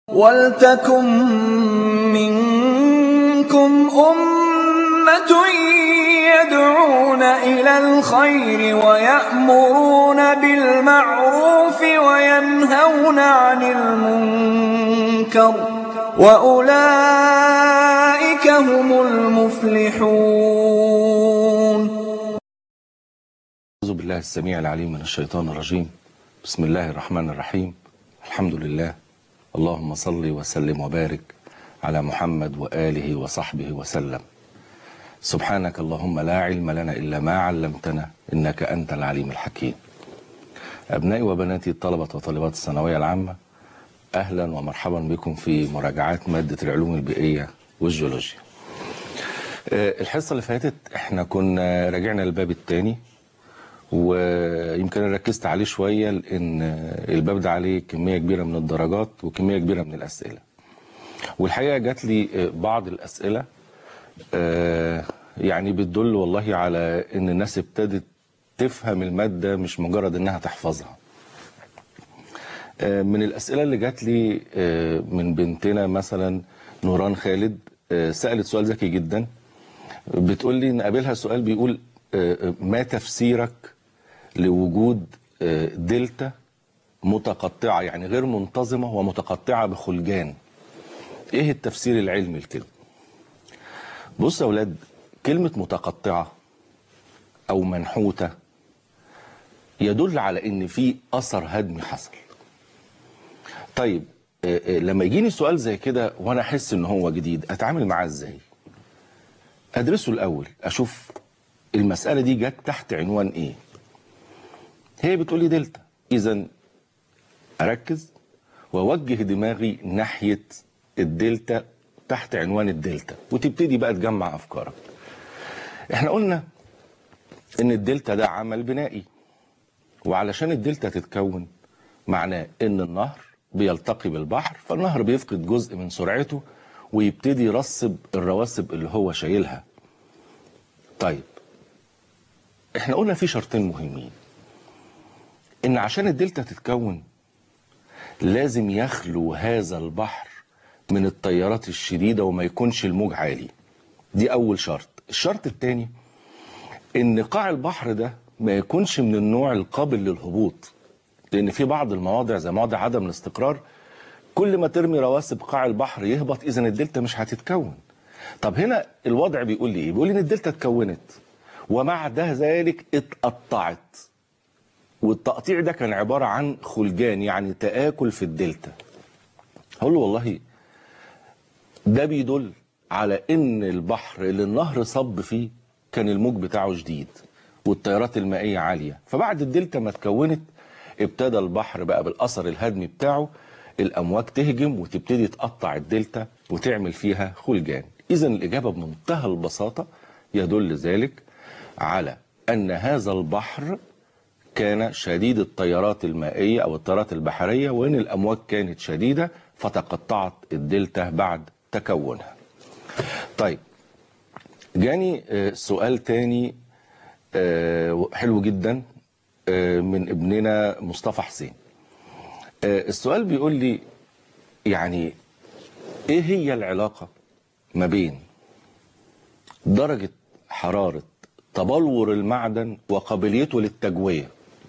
وَلْتَكُن مِّنكُمْ أُمَّةٌ يَدْعُونَ إِلَى الْخَيْرِ وَيَأْمُرُونَ بِالْمَعْرُوفِ وَيَنْهَوْنَ عَنِ الْمُنكَرِ ۚ وَأُولَٰئِكَ هُمُ الْمُفْلِحُونَ أعوذ بالله السميع العليم من الشيطان الرجيم بسم الله الرحمن الرحيم الحمد لله اللهم صل وسلم وبارك على محمد وآله وصحبه وسلم سبحانك اللهم لا علم لنا إلا ما علمتنا إنك أنت العليم الحكيم أبنائي وبناتي الطلبة وطالبات الثانوية العامة أهلا ومرحبا بكم في مراجعات مادة العلوم البيئية والجيولوجيا آه، الحصة اللي فاتت احنا كنا راجعنا الباب الثاني ويمكن انا ركزت عليه شويه لان الباب ده عليه كميه كبيره من الدرجات وكميه كبيره من الاسئله والحقيقه جات لي بعض الاسئله آه، يعني بتدل والله على ان الناس ابتدت تفهم الماده مش مجرد انها تحفظها آه، من الاسئله اللي جات لي آه، من بنتنا مثلا نوران خالد آه، سالت سؤال ذكي جدا بتقول لي نقابلها سؤال بيقول آه، ما تفسيرك لوجود آه، دلتا متقطعة يعني غير منتظمة ومتقطعة بخلجان ايه التفسير العلمي لكده بص يا اولاد كلمة متقطعة او منحوتة يدل على ان في اثر هدمي حصل طيب آه، آه، لما يجيني سؤال زي كده وانا احس ان هو جديد اتعامل معاه ازاي ادرسه الاول اشوف المسألة دي جت تحت عنوان ايه هي بتقول لي دلتا اذا اركز واوجه دماغي ناحية الدلتا تحت عنوان الدلتا وتبتدي بقى تجمع افكارك احنا قلنا ان الدلتا ده عمل بنائي وعلشان الدلتا تتكون معناه ان النهر بيلتقي بالبحر فالنهر بيفقد جزء من سرعته ويبتدي يرسب الرواسب اللي هو شايلها طيب احنا قلنا في شرطين مهمين ان عشان الدلتا تتكون لازم يخلو هذا البحر من التيارات الشديدة وما يكونش الموج عالي دي اول شرط الشرط الثاني ان قاع البحر ده ما يكونش من النوع القابل للهبوط لان في بعض المواضع زي مواضع عدم الاستقرار كل ما ترمي رواسب قاع البحر يهبط اذا الدلتا مش هتتكون طب هنا الوضع بيقول لي ايه بيقول لي ان الدلتا اتكونت ومع ده ذلك اتقطعت والتقطيع ده كان عبارة عن خلجان يعني تآكل في الدلتا هقول له والله ده بيدل على ان البحر اللي النهر صب فيه كان الموج بتاعه شديد والتيارات المائية عالية فبعد الدلتا ما اتكونت ابتدى البحر بقى بالأثر الهدمي بتاعه الأمواج تهجم وتبتدي تقطع الدلتا وتعمل فيها خلجان إذا الإجابة بمنتهى البساطة يدل ذلك على أن هذا البحر كان شديد التيارات المائية أو التيارات البحرية وأن الأمواج كانت شديدة فتقطعت الدلتا بعد تكونها طيب جاني آه، سؤال تاني آه، حلو جدا آه، من ابننا مصطفى حسين آه، السؤال بيقول لي يعني ايه هي العلاقة ما بين درجة حرارة تبلور المعدن وقابليته للتجوية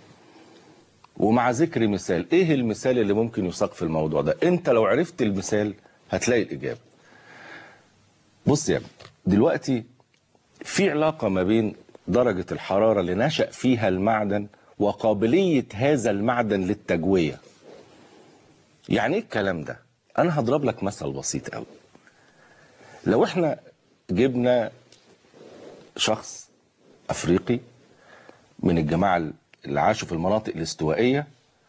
ومع ذكر مثال ايه المثال اللي ممكن يساق في الموضوع ده انت لو عرفت المثال هتلاقي الاجابة بص يا ابني دلوقتي في علاقة ما بين درجة الحرارة اللي نشأ فيها المعدن وقابلية هذا المعدن للتجوية يعني ايه الكلام ده انا هضرب لك مثل بسيط قوي لو احنا جبنا شخص افريقي من الجماعه اللي عاشوا في المناطق الاستوائيه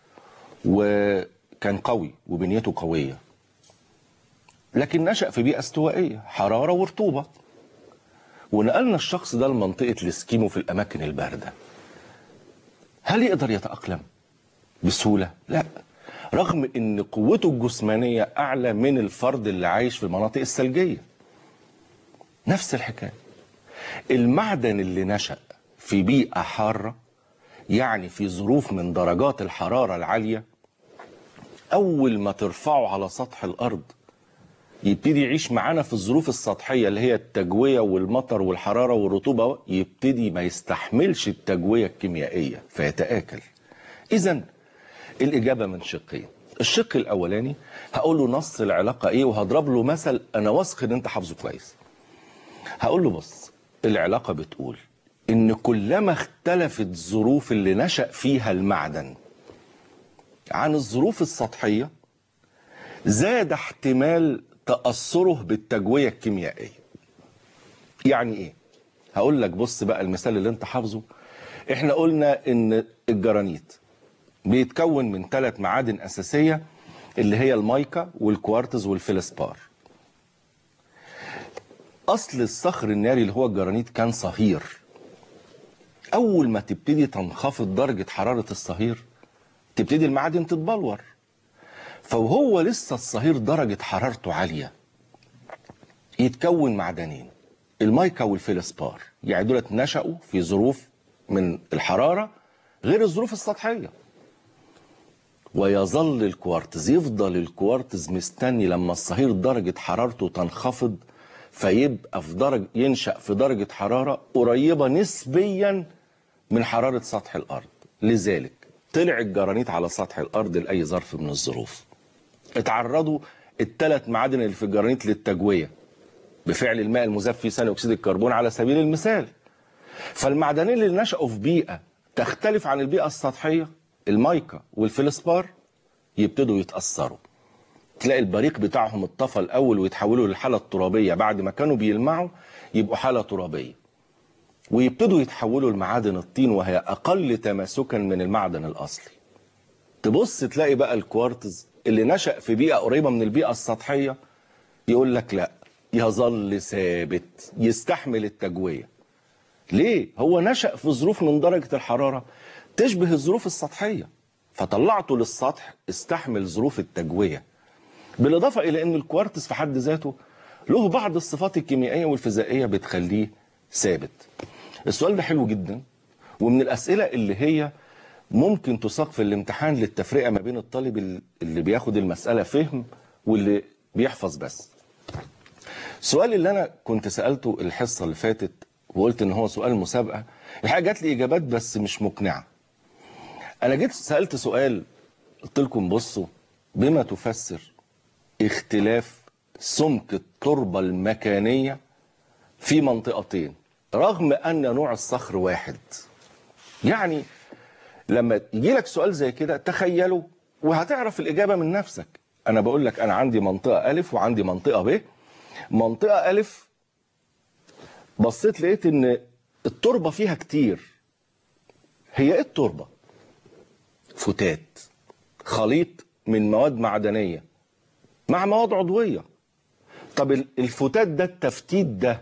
وكان قوي وبنيته قويه لكن نشأ في بيئه استوائيه حراره ورطوبه ونقلنا الشخص ده لمنطقه الاسكيمو في الاماكن البارده هل يقدر يتأقلم بسهوله لا رغم ان قوته الجسمانيه اعلى من الفرد اللي عايش في المناطق الثلجيه نفس الحكايه المعدن اللي نشأ في بيئة حارة يعني في ظروف من درجات الحرارة العالية اول ما ترفعه على سطح الارض يبتدي يعيش معانا في الظروف السطحيه اللي هي التجويه والمطر والحراره والرطوبه يبتدي ما يستحملش التجويه الكيميائيه فيتاكل اذا الاجابه من شقين الشق الاولاني هقول له نص العلاقه ايه وهضرب له مثل انا واثق ان انت حافظه كويس هقول له بص العلاقه بتقول ان كلما اختلفت الظروف اللي نشا فيها المعدن عن الظروف السطحيه زاد احتمال تاثره بالتجويه الكيميائيه يعني ايه هقول لك بص بقى المثال اللي انت حافظه احنا قلنا ان الجرانيت بيتكون من ثلاث معادن اساسيه اللي هي المايكا والكوارتز والفلسبار اصل الصخر الناري اللي هو الجرانيت كان صهير اول ما تبتدي تنخفض درجه حراره الصهير تبتدي المعادن تتبلور فوهو لسه الصهير درجه حرارته عاليه يتكون معدنين المايكا والفلسبار يعني دولت نشأوا في ظروف من الحراره غير الظروف السطحيه ويظل الكوارتز يفضل الكوارتز مستني لما الصهير درجة حرارته تنخفض فيبقى في درجة ينشأ في درجة حرارة قريبة نسبيا من حرارة سطح الأرض لذلك طلع الجرانيت على سطح الأرض لأي ظرف من الظروف اتعرضوا الثلاث معادن اللي في الجرانيت للتجوية بفعل الماء المذاب فيه ثاني أكسيد الكربون على سبيل المثال فالمعدنين اللي نشأوا في بيئة تختلف عن البيئة السطحية المايكا والفلسبار يبتدوا يتأثروا تلاقي البريق بتاعهم اتطفى الأول ويتحولوا للحالة الترابية بعد ما كانوا بيلمعوا يبقوا حالة ترابية ويبتدوا يتحولوا لمعادن الطين وهي أقل تماسكا من المعدن الأصلي تبص تلاقي بقى الكوارتز اللي نشأ في بيئة قريبة من البيئة السطحية يقول لك لا يظل ثابت يستحمل التجوية ليه؟ هو نشأ في ظروف من درجة الحرارة تشبه الظروف السطحية فطلعته للسطح استحمل ظروف التجوية بالإضافة إلى أن الكوارتز في حد ذاته له بعض الصفات الكيميائية والفيزيائية بتخليه ثابت السؤال ده حلو جدا ومن الأسئلة اللي هي ممكن تساق في الامتحان للتفرقة ما بين الطالب اللي بياخد المسألة فهم واللي بيحفظ بس السؤال اللي أنا كنت سألته الحصة اللي فاتت وقلت ان هو سؤال مسابقة الحقيقة جات لي اجابات بس مش مقنعة انا جيت سألت سؤال قلت لكم بصوا بما تفسر اختلاف سمك التربة المكانية في منطقتين رغم ان نوع الصخر واحد يعني لما يجي لك سؤال زي كده تخيله وهتعرف الإجابة من نفسك أنا بقول لك أنا عندي منطقة ألف وعندي منطقة ب منطقة ألف بصيت لقيت ان التربه فيها كتير هي ايه التربه فتات خليط من مواد معدنيه مع مواد عضويه طب الفتات ده التفتيت ده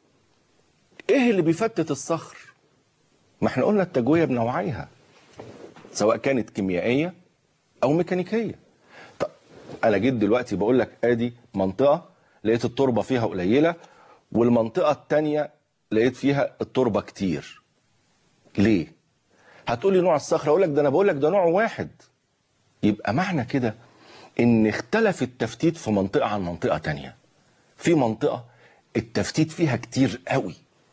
ايه اللي بيفتت الصخر ما احنا قلنا التجويه بنوعيها سواء كانت كيميائيه او ميكانيكيه طب انا جيت دلوقتي بقول لك ادي منطقه لقيت التربه فيها قليله والمنطقة التانية لقيت فيها التربة كتير ليه؟ هتقولي نوع الصخرة أقول لك ده أنا بقول لك ده نوع واحد يبقى معنى كده إن اختلف التفتيت في منطقة عن منطقة تانية في منطقة التفتيت فيها كتير قوي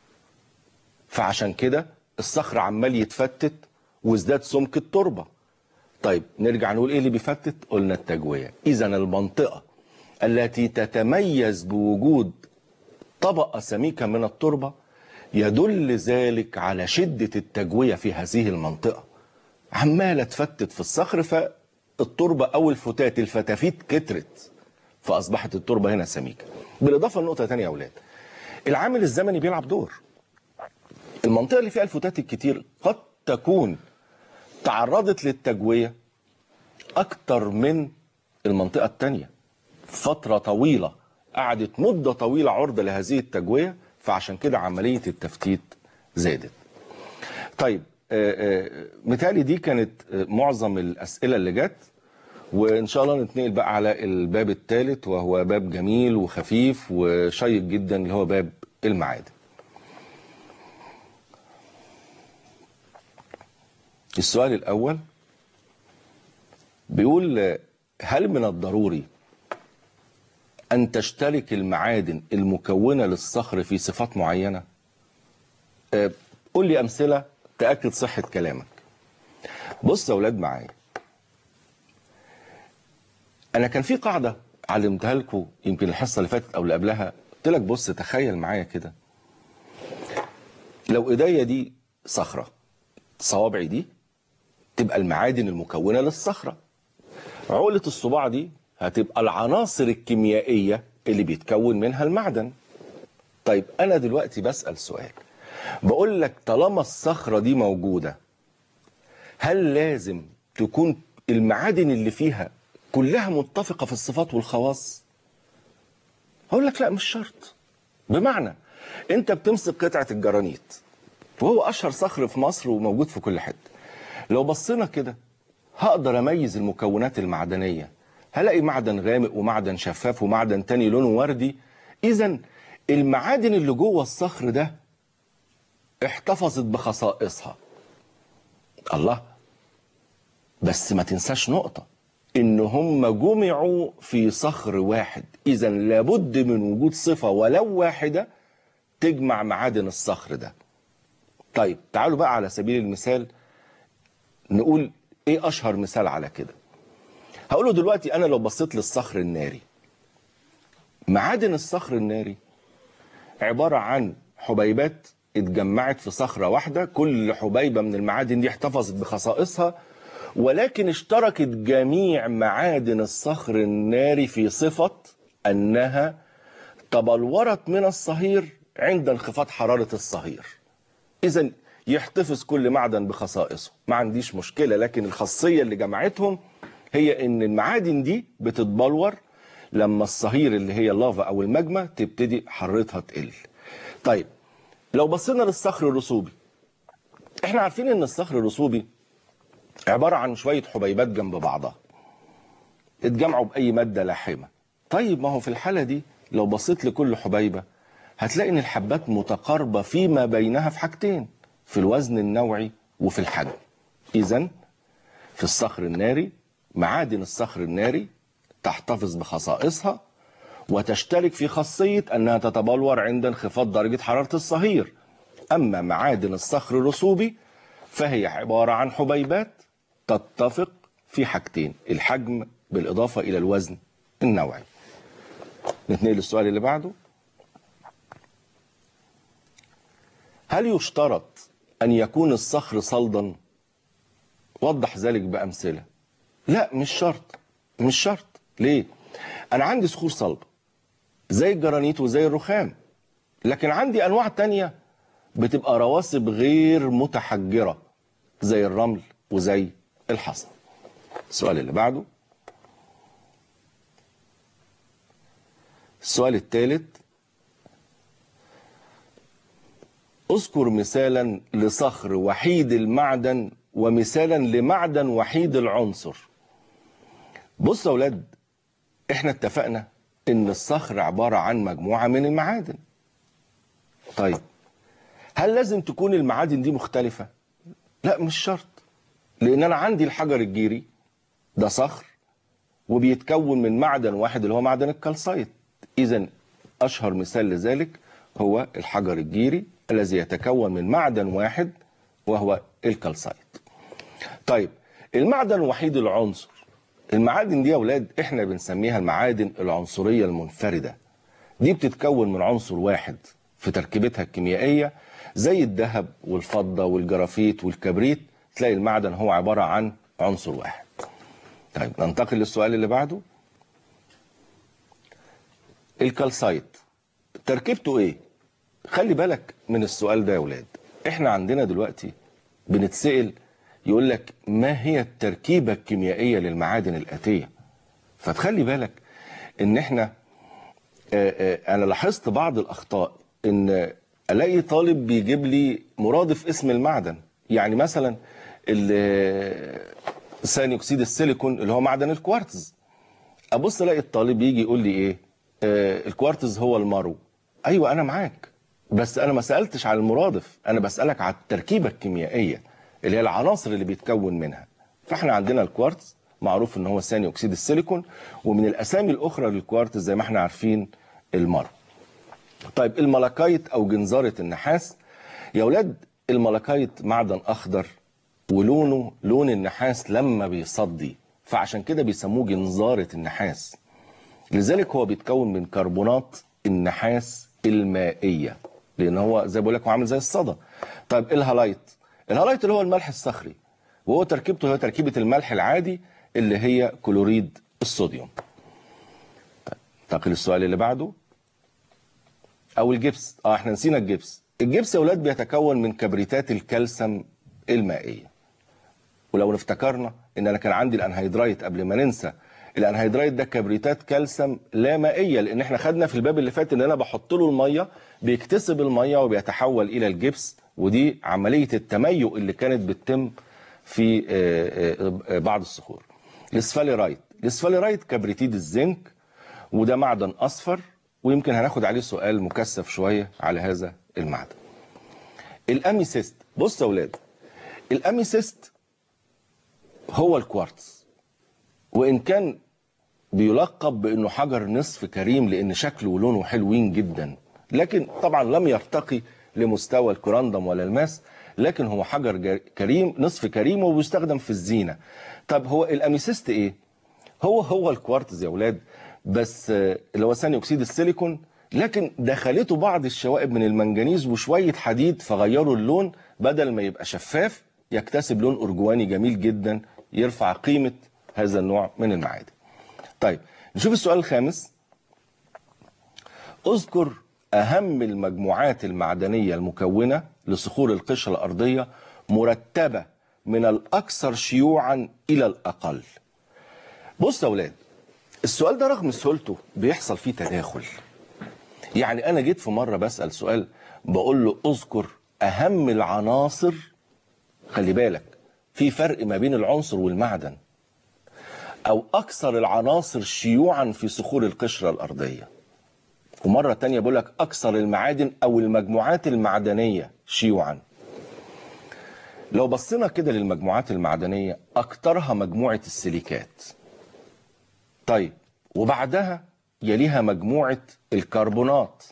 فعشان كده الصخر عمال يتفتت وازداد سمك التربة طيب نرجع نقول ايه اللي بيفتت قلنا التجوية اذا المنطقة التي تتميز بوجود طبقة سميكة من التربة يدل ذلك على شدة التجوية في هذه المنطقة عمالة تفتت في الصخر فالتربة أو الفتات الفتافيت كترت فأصبحت التربة هنا سميكة بالإضافة لنقطة تانية يا أولاد العامل الزمني بيلعب دور المنطقة اللي فيها الفتات الكتير قد تكون تعرضت للتجوية أكتر من المنطقة التانية فترة طويلة قعدت مدة طويلة عرضة لهذه التجوية فعشان كده عملية التفتيت زادت طيب متهيألي دي كانت معظم الأسئلة اللي جت وإن شاء الله نتنقل بقى على الباب الثالث وهو باب جميل وخفيف وشيق جدا اللي هو باب المعادن السؤال الأول بيقول هل من الضروري أن تشترك المعادن المكونة للصخر في صفات معينة؟ آه، قول لي أمثلة تأكد صحة كلامك بص يا أولاد معايا أنا كان في قاعدة علمتها لكم يمكن الحصة اللي فاتت أو اللي قبلها قلت لك بص تخيل معايا كده لو إيديا دي صخرة صوابعي دي تبقى المعادن المكونة للصخرة عقلة الصباع دي هتبقى العناصر الكيميائية اللي بيتكون منها المعدن طيب أنا دلوقتي بسأل سؤال بقول لك طالما الصخرة دي موجودة هل لازم تكون المعادن اللي فيها كلها متفقة في الصفات والخواص هقول لك لا مش شرط بمعنى انت بتمسك قطعة الجرانيت وهو اشهر صخر في مصر وموجود في كل حته لو بصينا كده هقدر اميز المكونات المعدنيه هلاقي معدن غامق ومعدن شفاف ومعدن تاني لونه وردي اذا المعادن اللي جوه الصخر ده احتفظت بخصائصها الله بس ما تنساش نقطه ان هم جمعوا في صخر واحد اذا لابد من وجود صفه ولو واحده تجمع معادن الصخر ده طيب تعالوا بقى على سبيل المثال نقول ايه اشهر مثال على كده هقوله دلوقتي انا لو بصيت للصخر الناري معادن الصخر الناري عبارة عن حبيبات اتجمعت في صخرة واحدة كل حبيبة من المعادن دي احتفظت بخصائصها ولكن اشتركت جميع معادن الصخر الناري في صفة أنها تبلورت من الصهير عند انخفاض حرارة الصهير اذا يحتفظ كل معدن بخصائصه ما عنديش مشكله لكن الخاصيه اللي جمعتهم هي ان المعادن دي بتتبلور لما الصهير اللي هي اللافا او الماجما تبتدي حرارتها تقل طيب لو بصينا للصخر الرسوبي احنا عارفين ان الصخر الرسوبي عباره عن شويه حبيبات جنب بعضها اتجمعوا باي ماده لاحمه طيب ما هو في الحاله دي لو بصيت لكل حبيبه هتلاقي ان الحبات متقاربه فيما بينها في حاجتين في الوزن النوعي وفي الحجم اذا في الصخر الناري معادن الصخر الناري تحتفظ بخصائصها وتشترك في خاصيه انها تتبلور عند انخفاض درجه حراره الصهير اما معادن الصخر الرسوبي فهي عباره عن حبيبات تتفق في حاجتين الحجم بالاضافه الى الوزن النوعي نتنقل للسؤال اللي بعده هل يشترط أن يكون الصخر صلدا؟ وضح ذلك بأمثلة. لا مش شرط مش شرط ليه؟ أنا عندي صخور صلبة زي الجرانيت وزي الرخام لكن عندي أنواع تانية بتبقى رواسب غير متحجرة زي الرمل وزي الحصى. السؤال اللي بعده السؤال الثالث اذكر مثالا لصخر وحيد المعدن ومثالا لمعدن وحيد العنصر بص يا اولاد احنا اتفقنا ان الصخر عبارة عن مجموعة من المعادن طيب هل لازم تكون المعادن دي مختلفة لا مش شرط لان انا عندي الحجر الجيري ده صخر وبيتكون من معدن واحد اللي هو معدن الكالسايت اذا اشهر مثال لذلك هو الحجر الجيري الذي يتكون من معدن واحد وهو الكالسايت طيب المعدن وحيد العنصر المعادن دي يا اولاد احنا بنسميها المعادن العنصريه المنفرده دي بتتكون من عنصر واحد في تركيبتها الكيميائيه زي الذهب والفضه والجرافيت والكبريت تلاقي المعدن هو عباره عن عنصر واحد طيب ننتقل للسؤال اللي بعده الكالسايت تركيبته ايه خلي بالك من السؤال ده يا ولاد احنا عندنا دلوقتي بنتسأل يقول لك ما هي التركيبة الكيميائية للمعادن الآتية فتخلي بالك ان احنا آآ آآ انا لاحظت بعض الاخطاء ان الاقي طالب بيجيب لي مرادف اسم المعدن يعني مثلا ثاني اكسيد السيليكون اللي هو معدن الكوارتز ابص الاقي الطالب يجي يقول لي ايه آه الكوارتز هو المارو ايوه انا معاك بس انا ما سالتش على المرادف انا بسالك على التركيبه الكيميائيه اللي هي العناصر اللي بيتكون منها فاحنا عندنا الكوارتز معروف ان هو ثاني اكسيد السيليكون ومن الاسامي الاخرى للكوارتز زي ما احنا عارفين المر طيب الملكايت او جنزاره النحاس يا اولاد الملكايت معدن اخضر ولونه لون النحاس لما بيصدي فعشان كده بيسموه جنزاره النحاس لذلك هو بيتكون من كربونات النحاس المائيه لان هو زي بقول لك هو عامل زي الصدى طيب الهالايت الهالايت اللي هو الملح الصخري وهو تركيبته هي تركيبه الملح العادي اللي هي كلوريد الصوديوم طيب ننتقل للسؤال اللي بعده او الجبس اه احنا نسينا الجبس الجبس يا اولاد بيتكون من كبريتات الكالسيوم المائيه ولو نفتكرنا ان انا كان عندي الانهيدرايت قبل ما ننسى الانهيدرايت ده كبريتات كالسيوم لا مائيه لان احنا خدنا في الباب اللي فات ان انا بحط له الميه بيكتسب الميه وبيتحول الى الجبس ودي عمليه التميؤ اللي كانت بتتم في آه، آه، آه، بعض الصخور الاسفاليرايت الاسفاليرايت كبريتيد الزنك وده معدن اصفر ويمكن هناخد عليه سؤال مكثف شويه على هذا المعدن الاميسيست بص يا اولاد الاميسيست هو الكوارتز وان كان بيلقب بانه حجر نصف كريم لان شكله ولونه حلوين جدا لكن طبعا لم يرتقي لمستوى الكراندم ولا الماس لكن هو حجر جا- كريم نصف كريم وبيستخدم في الزينه طب هو الاميسيست ايه هو هو الكوارتز يا اولاد بس آه، اللي هو ثاني اكسيد السيليكون لكن دخلته بعض الشوائب من المنجنيز وشويه حديد فغيروا اللون بدل ما يبقى شفاف يكتسب لون ارجواني جميل جدا يرفع قيمه هذا النوع من المعادن. طيب نشوف السؤال الخامس اذكر اهم المجموعات المعدنيه المكونه لصخور القشره الارضيه مرتبه من الاكثر شيوعا الى الاقل. بص يا اولاد السؤال ده رغم سهولته بيحصل فيه تداخل يعني انا جيت في مره بسال سؤال بقول له اذكر اهم العناصر خلي بالك في فرق ما بين العنصر والمعدن او اكثر العناصر شيوعا في صخور القشره الارضيه ومره تانية بقول لك اكثر المعادن او المجموعات المعدنيه شيوعا لو بصينا كده للمجموعات المعدنيه اكثرها مجموعه السيليكات طيب وبعدها يليها مجموعة الكربونات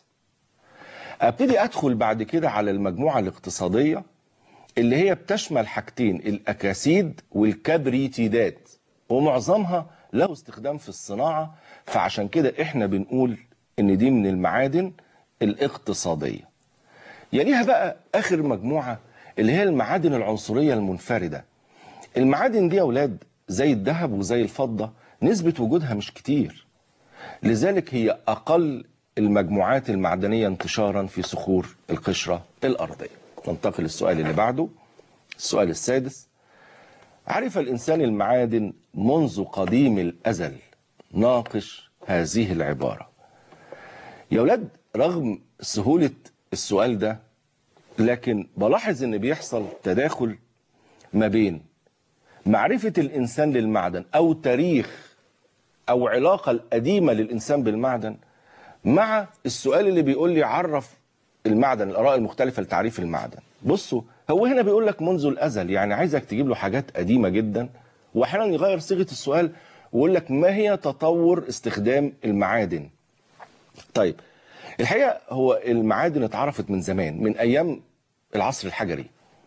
ابتدي ادخل بعد كده على المجموعة الاقتصادية اللي هي بتشمل حاجتين الاكاسيد والكبريتيدات ومعظمها له استخدام في الصناعة فعشان كده احنا بنقول ان دي من المعادن الاقتصادية يليها بقى اخر مجموعة اللي هي المعادن العنصرية المنفردة المعادن دي يا اولاد زي الذهب وزي الفضة نسبة وجودها مش كتير لذلك هي أقل المجموعات المعدنية انتشارا في صخور القشرة الأرضية ننتقل للسؤال اللي بعده السؤال السادس عرف الإنسان المعادن منذ قديم الأزل ناقش هذه العبارة يا ولاد رغم سهولة السؤال ده لكن بلاحظ ان بيحصل تداخل ما بين معرفة الإنسان للمعدن أو تاريخ أو علاقة القديمة للإنسان بالمعدن مع السؤال اللي بيقول لي عرف المعدن الآراء المختلفة لتعريف المعدن بصوا هو هنا بيقول لك منذ الأزل يعني عايزك تجيب له حاجات قديمة جدا وأحيانا يغير صيغة السؤال ويقول لك ما هي تطور استخدام المعادن طيب الحقيقة هو المعادن اتعرفت من زمان من أيام العصر الحجري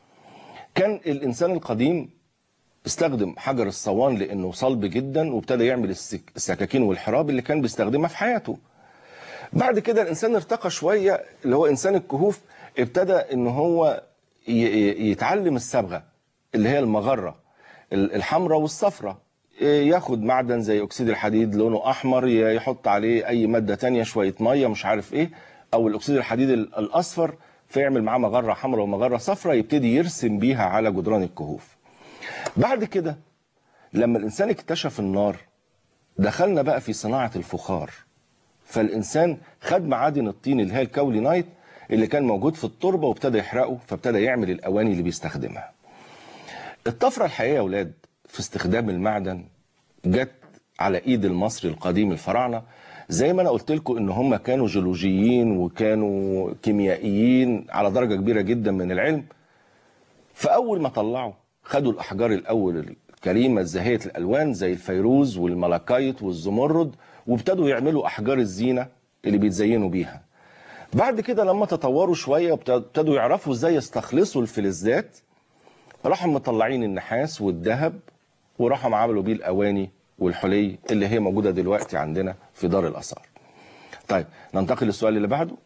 كان الإنسان القديم استخدم حجر الصوان لانه صلب جدا وابتدى يعمل السك- السكاكين والحراب اللي كان بيستخدمها في حياته بعد كده الانسان ارتقى شويه اللي هو انسان الكهوف ابتدى ان هو ي- ي- يتعلم الصبغه اللي هي المغره ال- الحمراء والصفراء ياخد معدن زي اكسيد الحديد لونه احمر ي- يحط عليه اي ماده تانية شويه ميه مش عارف ايه او الاكسيد الحديد ال- الاصفر فيعمل معاه مغره حمراء ومغره صفراء يبتدي يرسم بيها على جدران الكهوف بعد كده لما الانسان اكتشف النار دخلنا بقى في صناعه الفخار فالانسان خد معادن الطين اللي هي الكاولينايت اللي كان موجود في التربه وابتدى يحرقه فابتدى يعمل الاواني اللي بيستخدمها الطفره الحقيقيه يا اولاد في استخدام المعدن جت على ايد المصري القديم الفراعنه زي ما انا قلت لكم ان هم كانوا جيولوجيين وكانوا كيميائيين على درجه كبيره جدا من العلم فاول ما طلعوا خدوا الاحجار الاول الكريمة زاهية الألوان زي الفيروز والملاكايت والزمرد وابتدوا يعملوا أحجار الزينة اللي بيتزينوا بيها بعد كده لما تطوروا شوية وابتدوا يعرفوا ازاي يستخلصوا الفلزات راحوا مطلعين النحاس والذهب وراحوا عملوا بيه الأواني والحلي اللي هي موجودة دلوقتي عندنا في دار الآثار طيب ننتقل للسؤال اللي بعده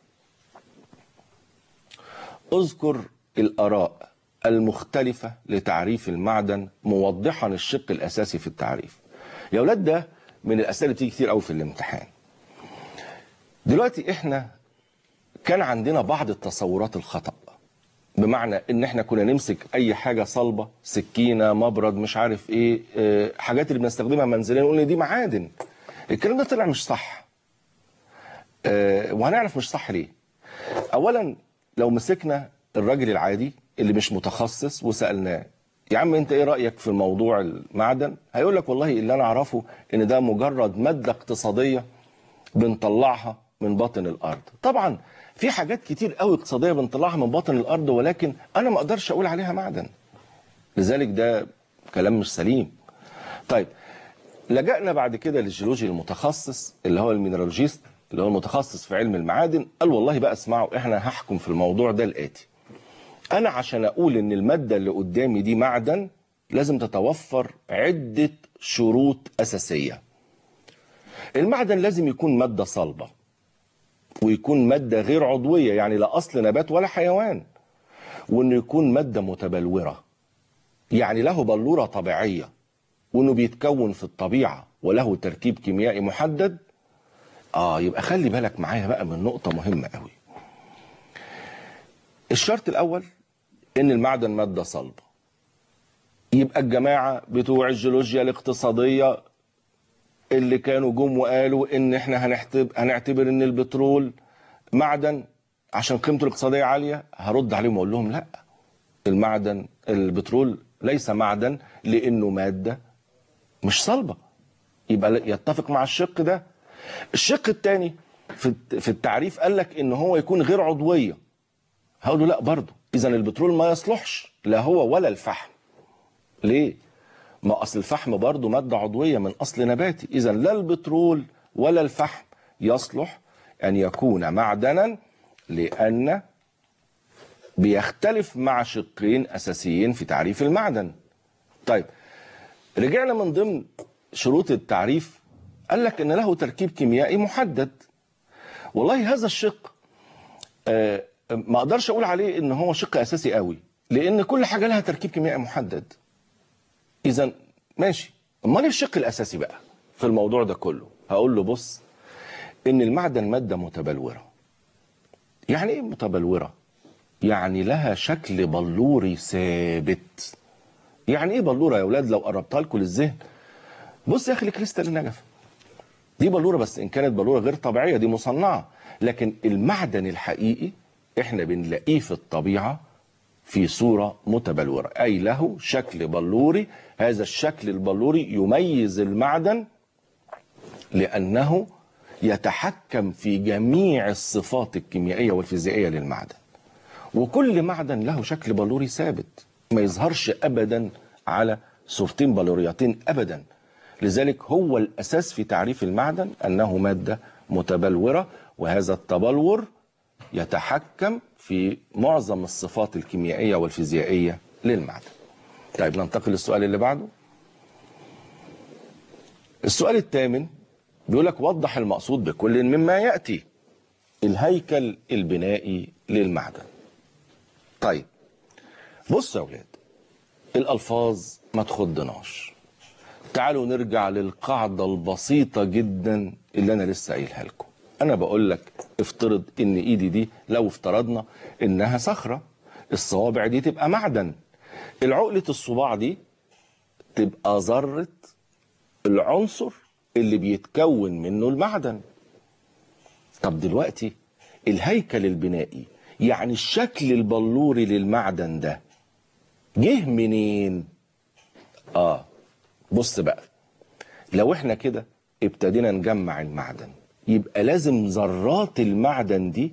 اذكر الآراء المختلفة لتعريف المعدن موضحا الشق الأساسي في التعريف يا أولاد ده من الأسئلة اللي بتيجي كتير قوي في الامتحان دلوقتي احنا كان عندنا بعض التصورات الخطأ بمعنى ان احنا كنا نمسك اي حاجة صلبة سكينة مبرد مش عارف ايه اه حاجات اللي بنستخدمها منزليا نقول ان دي معادن الكلام ده طلع مش صح اه وهنعرف مش صح ليه اولا لو مسكنا الراجل العادي اللي مش متخصص وسألناه يا عم انت ايه رأيك في موضوع المعدن هيقول لك والله اللي انا اعرفه ان ده مجرد مادة اقتصادية بنطلعها من باطن الارض طبعا في حاجات كتير قوي اقتصادية بنطلعها من باطن الارض ولكن انا ما اقدرش اقول عليها معدن لذلك ده كلام مش سليم طيب لجأنا بعد كده للجيولوجي المتخصص اللي هو المينرالوجيست اللي هو المتخصص في علم المعادن قال والله بقى اسمعوا احنا هحكم في الموضوع ده الاتي انا عشان اقول ان المادة اللي قدامي دي معدن لازم تتوفر عدة شروط اساسية المعدن لازم يكون مادة صلبة ويكون مادة غير عضوية يعني لا اصل نبات ولا حيوان وانه يكون مادة متبلورة يعني له بلورة طبيعية وانه بيتكون في الطبيعة وله تركيب كيميائي محدد اه يبقى خلي بالك معايا بقى من نقطة مهمة قوي الشرط الاول ان المعدن مادة صلبة يبقى الجماعة بتوع الجيولوجيا الاقتصادية اللي كانوا جم وقالوا ان احنا هنحتب هنعتبر ان البترول معدن عشان قيمته الاقتصادية عالية هرد عليهم واقول لهم لا المعدن البترول ليس معدن لانه مادة مش صلبة يبقى يتفق مع الشق ده الشق الثاني في في التعريف قال لك ان هو يكون غير عضويه هقول له لا برضه اذا البترول ما يصلحش لا هو ولا الفحم ليه ما اصل الفحم برضه ماده عضويه من اصل نباتي اذا لا البترول ولا الفحم يصلح ان يكون معدنا لان بيختلف مع شقين اساسيين في تعريف المعدن طيب رجعنا من ضمن شروط التعريف قال لك ان له تركيب كيميائي محدد والله هذا الشق آه ما اقدرش اقول عليه ان هو شق اساسي قوي لان كل حاجه لها تركيب كيميائي محدد اذا ماشي امال الشق الاساسي بقى في الموضوع ده كله هقول له بص ان المعدن ماده متبلوره يعني ايه متبلوره يعني لها شكل بلوري ثابت يعني ايه بلوره يا اولاد لو قربتها لكم للذهن بص يا اخي الكريستال النجف دي بلوره بس ان كانت بلوره غير طبيعيه دي مصنعه لكن المعدن الحقيقي احنا بنلاقيه في الطبيعه في صوره متبلوره اي له شكل بلوري هذا الشكل البلوري يميز المعدن لانه يتحكم في جميع الصفات الكيميائيه والفيزيائيه للمعدن وكل معدن له شكل بلوري ثابت ما يظهرش ابدا على صورتين بلوريتين ابدا لذلك هو الاساس في تعريف المعدن انه ماده متبلوره وهذا التبلور يتحكم في معظم الصفات الكيميائيه والفيزيائيه للمعدن. طيب ننتقل للسؤال اللي بعده. السؤال الثامن بيقول لك وضح المقصود بكل مما ياتي. الهيكل البنائي للمعدن. طيب بص يا اولاد الالفاظ ما تخضناش. تعالوا نرجع للقاعده البسيطه جدا اللي انا لسه قايلها لكم. انا بقول لك افترض ان ايدي دي لو افترضنا انها صخره الصوابع دي تبقى معدن العقله الصباع دي تبقى ذره العنصر اللي بيتكون منه المعدن طب دلوقتي الهيكل البنائي يعني الشكل البلوري للمعدن ده جه منين اه بص بقى لو احنا كده ابتدينا نجمع المعدن يبقى لازم ذرات المعدن دي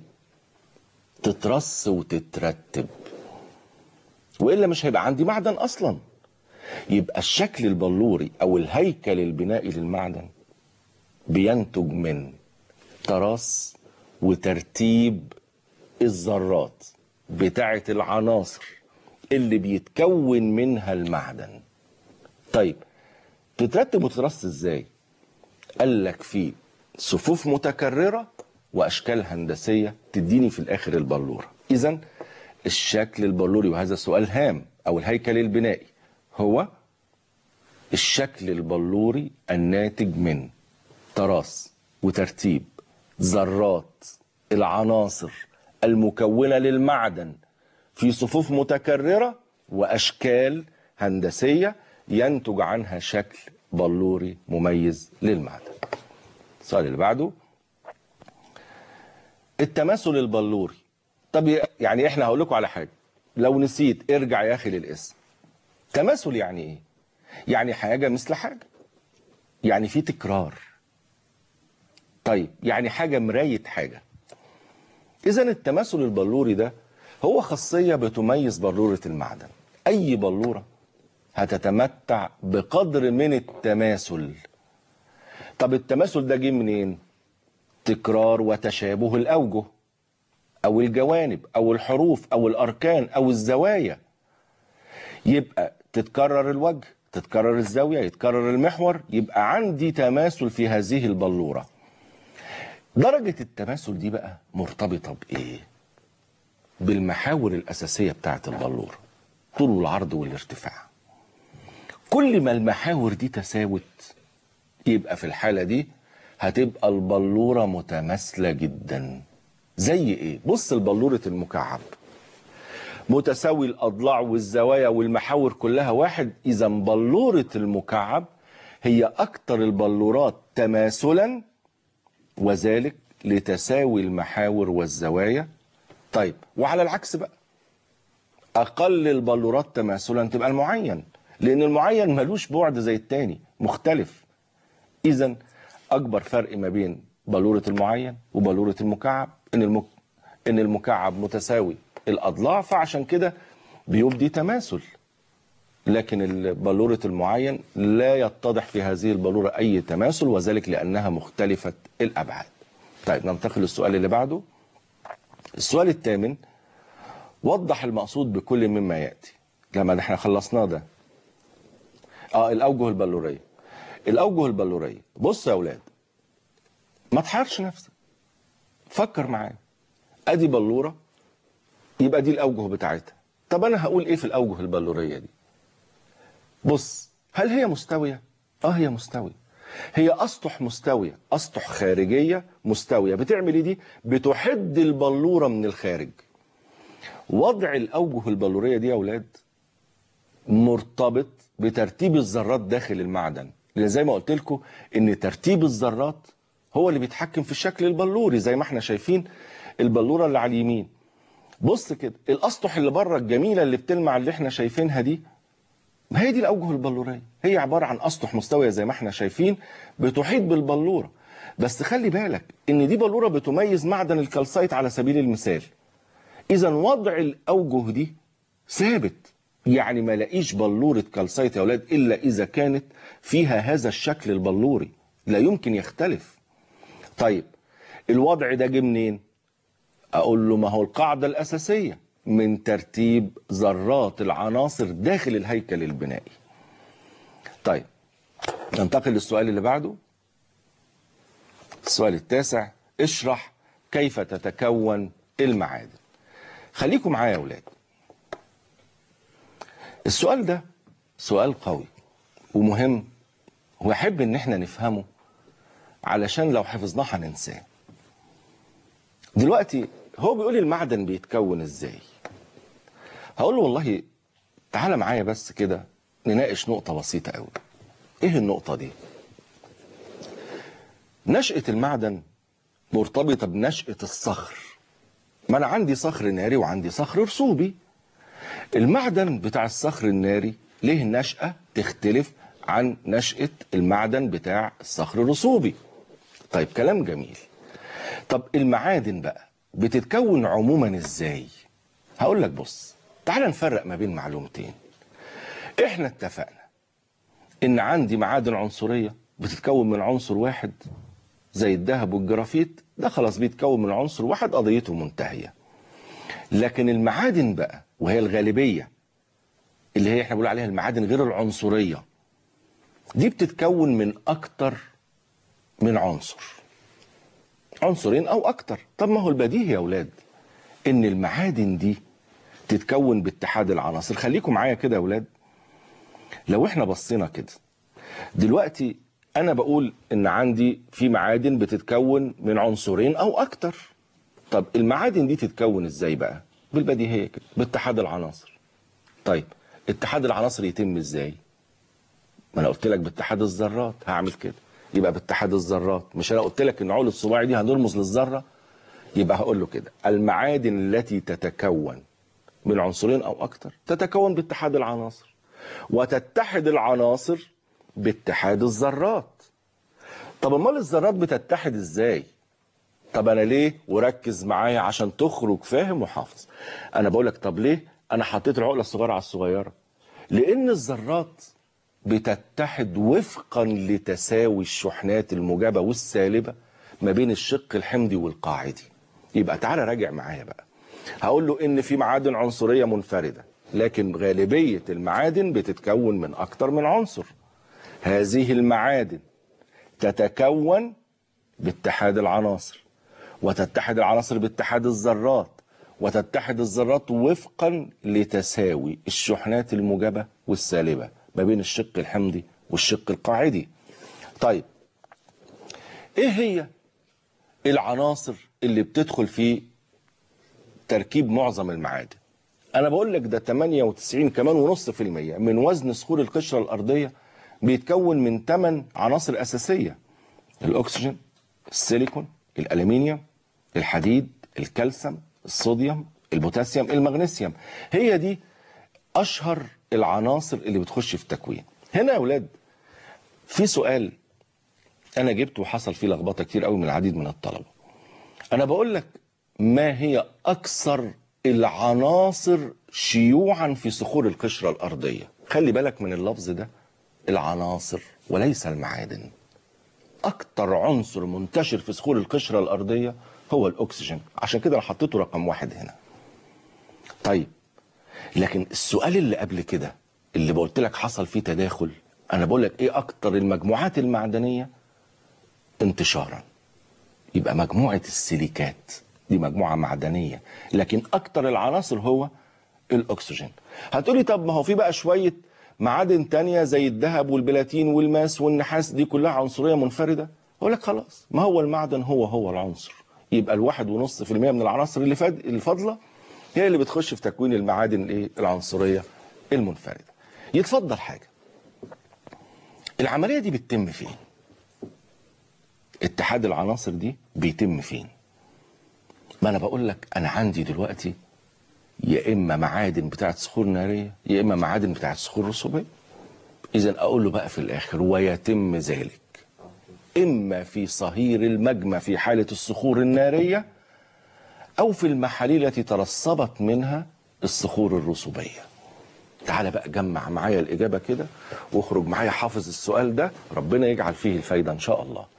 تترص وتترتب والا مش هيبقى عندي معدن اصلا يبقى الشكل البلوري او الهيكل البنائي للمعدن بينتج من تراص وترتيب الذرات بتاعه العناصر اللي بيتكون منها المعدن طيب تترتب وتترص ازاي قال لك في صفوف متكررة وأشكال هندسية تديني في الآخر البلورة إذا الشكل البلوري وهذا سؤال هام أو الهيكل البنائي هو الشكل البلوري الناتج من تراص وترتيب ذرات العناصر المكونة للمعدن في صفوف متكررة وأشكال هندسية ينتج عنها شكل بلوري مميز للمعدن السؤال اللي بعده التماثل البلوري طب يعني احنا هقول لكم على حاجه لو نسيت ارجع يا اخي للاسم تماثل يعني ايه يعني حاجه مثل حاجه يعني في تكرار طيب يعني حاجه مرايه حاجه اذا التماثل البلوري ده هو خاصيه بتميز بلوره المعدن اي بلوره هتتمتع بقدر من التماثل طب التماثل ده جه منين تكرار وتشابه الاوجه او الجوانب او الحروف او الاركان او الزوايا يبقى تتكرر الوجه تتكرر الزاويه يتكرر المحور يبقى عندي تماثل في هذه البلوره درجه التماثل دي بقى مرتبطه بايه بالمحاور الاساسيه بتاعه البلوره طول والعرض والارتفاع كل ما المحاور دي تساوت يبقى في الحالة دي هتبقى البلورة متماثلة جدا زي ايه بص البلورة المكعب متساوي الأضلاع والزوايا والمحاور كلها واحد إذا بلورة المكعب هي أكثر البلورات تماثلا وذلك لتساوي المحاور والزوايا طيب وعلى العكس بقى أقل البلورات تماثلا تبقى المعين لأن المعين ملوش بعد زي التاني مختلف إذا أكبر فرق ما بين بلورة المعين وبلورة المكعب إن المك... إن المكعب متساوي الأضلاع فعشان كده بيبدي تماثل لكن بلورة المعين لا يتضح في هذه البلورة أي تماثل وذلك لأنها مختلفة الأبعاد طيب ننتقل للسؤال اللي بعده السؤال الثامن وضح المقصود بكل مما يأتي لما احنا خلصناه ده اه الأوجه البلورية الأوجه البلورية بص يا أولاد ما تحيرش نفسك فكر معايا ادي بلورة يبقى دي الأوجه بتاعتها طب أنا هقول إيه في الأوجه البلورية دي بص هل هي مستوية اه هي مستوية هي أسطح مستوية أسطح خارجية مستوية بتعمل إيه دي بتحد البلورة من الخارج وضع الأوجه البلورية دي يا أولاد مرتبط بترتيب الذرات داخل المعدن لان زي ما قلت لكم ان ترتيب الذرات هو اللي بيتحكم في الشكل البلوري زي ما احنا شايفين البلوره اللي على اليمين بص كده الاسطح اللي بره الجميله اللي بتلمع اللي احنا شايفينها دي ما هي دي الاوجه البلوريه هي عباره عن اسطح مستويه زي ما احنا شايفين بتحيط بالبلوره بس خلي بالك ان دي بلوره بتميز معدن الكالسايت على سبيل المثال اذا وضع الاوجه دي ثابت يعني ما لاقيش بلورة كالسايت يا أولاد إلا إذا كانت فيها هذا الشكل البلوري لا يمكن يختلف طيب الوضع ده جه منين أقول له ما هو القاعدة الأساسية من ترتيب ذرات العناصر داخل الهيكل البنائي طيب ننتقل للسؤال اللي بعده السؤال التاسع اشرح كيف تتكون المعادن خليكم معايا يا أولاد السؤال ده سؤال قوي ومهم واحب ان احنا نفهمه علشان لو حفظناه هننساه دلوقتي هو بيقول لي المعدن بيتكون ازاي هقول له والله تعالى معايا بس كده نناقش نقطة بسيطة قوي ايه النقطة دي نشأة المعدن مرتبطة بنشأة الصخر ما انا عندي صخر ناري وعندي صخر رسوبي المعدن بتاع الصخر الناري ليه نشأة تختلف عن نشأة المعدن بتاع الصخر الرسوبي طيب كلام جميل طب المعادن بقى بتتكون عموما ازاي هقول لك بص تعال نفرق ما بين معلومتين احنا اتفقنا ان عندي معادن عنصريه بتتكون من عنصر واحد زي الذهب والجرافيت ده خلاص بيتكون من عنصر واحد قضيته منتهيه لكن المعادن بقى وهي الغالبيه اللي هي احنا بنقول عليها المعادن غير العنصريه دي بتتكون من اكتر من عنصر عنصرين او اكتر طب ما هو البديهي يا اولاد ان المعادن دي تتكون باتحاد العناصر خليكم معايا كده يا اولاد لو احنا بصينا كده دلوقتي انا بقول ان عندي في معادن بتتكون من عنصرين او اكتر طب المعادن دي تتكون ازاي بقى بالبديهيه كده باتحاد العناصر طيب اتحاد العناصر يتم ازاي ما انا قلت لك باتحاد الذرات هعمل كده يبقى باتحاد الذرات مش انا قلت لك ان عقل الصباعي دي هنرمز للذره يبقى هقول له كده المعادن التي تتكون من عنصرين او اكتر تتكون باتحاد العناصر وتتحد العناصر باتحاد الذرات طب امال الذرات بتتحد ازاي طب انا ليه وركز معايا عشان تخرج فاهم وحافظ انا بقول لك طب ليه انا حطيت العقله الصغيره على الصغيره لان الذرات بتتحد وفقا لتساوي الشحنات الموجبه والسالبه ما بين الشق الحمضي والقاعدي يبقى تعالى راجع معايا بقى هقول له ان في معادن عنصريه منفرده لكن غالبيه المعادن بتتكون من اكتر من عنصر هذه المعادن تتكون باتحاد العناصر وتتحد العناصر باتحاد الذرات وتتحد الذرات وفقا لتساوي الشحنات الموجبه والسالبه ما بين الشق الحمضي والشق القاعدي طيب ايه هي العناصر اللي بتدخل في تركيب معظم المعادن انا بقول لك ده 98 كمان ونص في المية من وزن صخور القشرة الارضية بيتكون من 8 عناصر اساسية الاكسجين السيليكون الالومنيوم الحديد الكالسيوم الصوديوم البوتاسيوم المغنيسيوم هي دي اشهر العناصر اللي بتخش في التكوين هنا يا اولاد في سؤال انا جبته وحصل فيه لخبطه كتير قوي من العديد من الطلبه انا بقول لك ما هي اكثر العناصر شيوعا في صخور القشره الارضيه خلي بالك من اللفظ ده العناصر وليس المعادن اكتر عنصر منتشر في صخور القشره الارضيه هو الاكسجين عشان كده انا حطيته رقم واحد هنا طيب لكن السؤال اللي قبل كده اللي قلت لك حصل فيه تداخل انا بقول لك ايه اكتر المجموعات المعدنيه انتشارا يبقى مجموعه السيليكات دي مجموعه معدنيه لكن اكتر العناصر هو الاكسجين هتقولي طب ما هو في بقى شويه معادن تانية زي الذهب والبلاتين والماس والنحاس دي كلها عنصريه منفرده اقول لك خلاص ما هو المعدن هو هو العنصر يبقى الواحد ونص في المية من العناصر اللي فاد الفاضله هي اللي بتخش في تكوين المعادن الايه العنصريه المنفرده يتفضل حاجه العمليه دي بتتم فين اتحاد العناصر دي بيتم فين ما انا بقول لك انا عندي دلوقتي يا اما معادن بتاعت صخور ناريه يا اما معادن بتاعت صخور رسوبيه اذا اقول له بقى في الاخر ويتم ذلك اما في صهير المجمى في حاله الصخور الناريه او في المحاليل التي ترسبت منها الصخور الرسوبيه تعالى بقى جمع معايا الاجابه كده واخرج معايا حافظ السؤال ده ربنا يجعل فيه الفايده ان شاء الله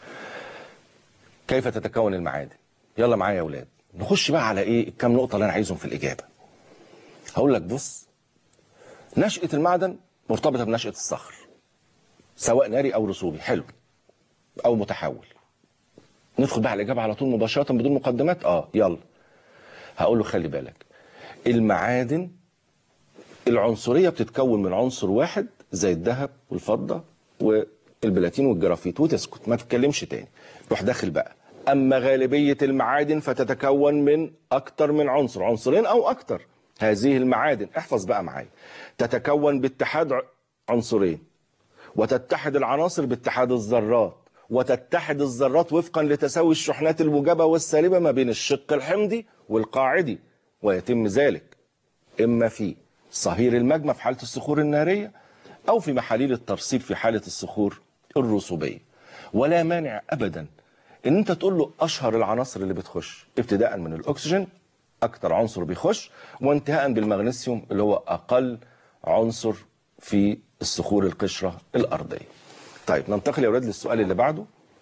كيف تتكون المعادن يلا معايا يا اولاد نخش بقى على ايه الكام نقطه اللي انا عايزهم في الاجابه هقول لك بص نشأة المعدن مرتبطة بنشأة الصخر سواء ناري أو رسوبي حلو أو متحول ندخل بقى على الإجابة على طول مباشرة بدون مقدمات اه يلا هقول له خلي بالك المعادن العنصرية بتتكون من عنصر واحد زي الذهب والفضة والبلاتين والجرافيت وتسكت ما تتكلمش تاني روح داخل بقى أما غالبية المعادن فتتكون من أكتر من عنصر عنصرين أو أكتر هذه المعادن احفظ بقى معايا تتكون باتحاد ع- عنصرين وتتحد العناصر باتحاد الذرات وتتحد الذرات وفقا لتساوي الشحنات الموجبة والسالبة ما بين الشق الحمضي والقاعدي ويتم ذلك إما في صهير المجمى في حالة الصخور النارية أو في محاليل الترسيب في حالة الصخور الرسوبية ولا مانع أبدا ان انت تقول له اشهر العناصر اللي بتخش ابتداء من الاكسجين اكتر عنصر بيخش وانتهاء بالمغنيسيوم اللي هو اقل عنصر في الصخور القشرة الأرضية طيب ننتقل يا أولاد للسؤال اللي بعده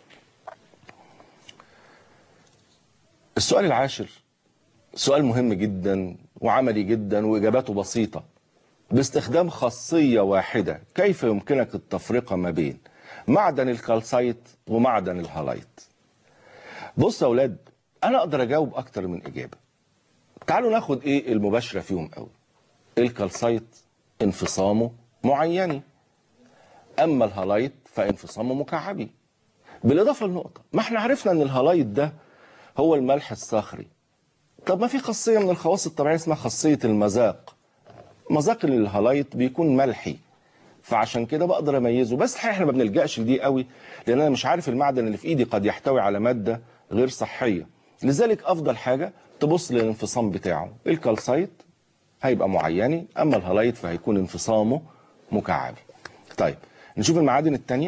السؤال العاشر سؤال مهم جدا وعملي جدا وإجاباته بسيطة باستخدام خاصية واحدة كيف يمكنك التفرقة ما بين معدن الكالسايت ومعدن الهالايت بص يا أولاد أنا أقدر أجاوب أكتر من إجابة تعالوا ناخد إيه المباشرة فيهم قوي الكالسايت انفصامه معيني أما الهالايت فانفصامه مكعبي بالإضافة لنقطة ما احنا عرفنا أن الهالايت ده هو الملح الصخري طب ما في خاصية من الخواص الطبيعية اسمها خاصية المذاق مذاق الهالايت بيكون ملحي فعشان كده بقدر اميزه بس الحقيقه احنا ما بنلجاش لدي قوي لان انا مش عارف المعدن اللي في ايدي قد يحتوي على ماده غير صحيه لذلك افضل حاجه تبص للانفصام بتاعه الكالسايت هيبقى معيني اما الهالايت فهيكون انفصامه مكعبي طيب نشوف المعادن التانية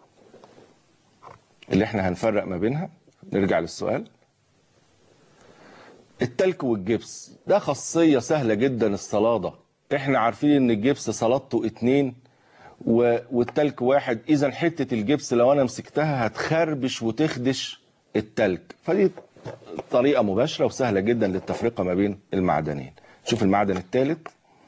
اللي احنا هنفرق ما بينها نرجع للسؤال التلك والجبس ده خاصية سهلة جدا الصلادة احنا عارفين ان الجبس صلادته اتنين و... والتلك واحد اذا حتة الجبس لو انا مسكتها هتخربش وتخدش التلك فدي طريقة مباشرة وسهلة جدا للتفرقة ما بين المعدنين شوف المعدن الثالث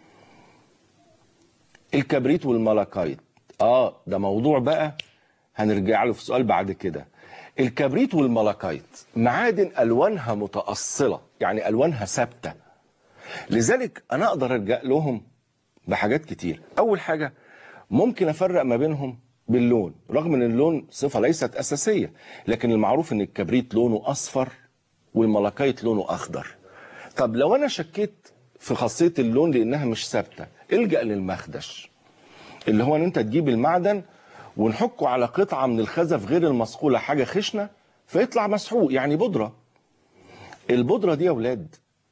الكبريت والملاكايت اه ده موضوع بقى هنرجع له في سؤال بعد كده الكبريت والملاكايت معادن الوانها متأصلة يعني الوانها ثابته لذلك انا اقدر الجا لهم بحاجات كتير اول حاجه ممكن افرق ما بينهم باللون رغم ان اللون صفه ليست اساسيه لكن المعروف ان الكبريت لونه اصفر والملاكايت لونه اخضر طب لو انا شكيت في خاصيه اللون لانها مش ثابته الجا للمخدش اللي هو ان انت تجيب المعدن ونحكه على قطعه من الخزف غير المصقوله حاجه خشنه فيطلع مسحوق يعني بودره البودره دي يا اولاد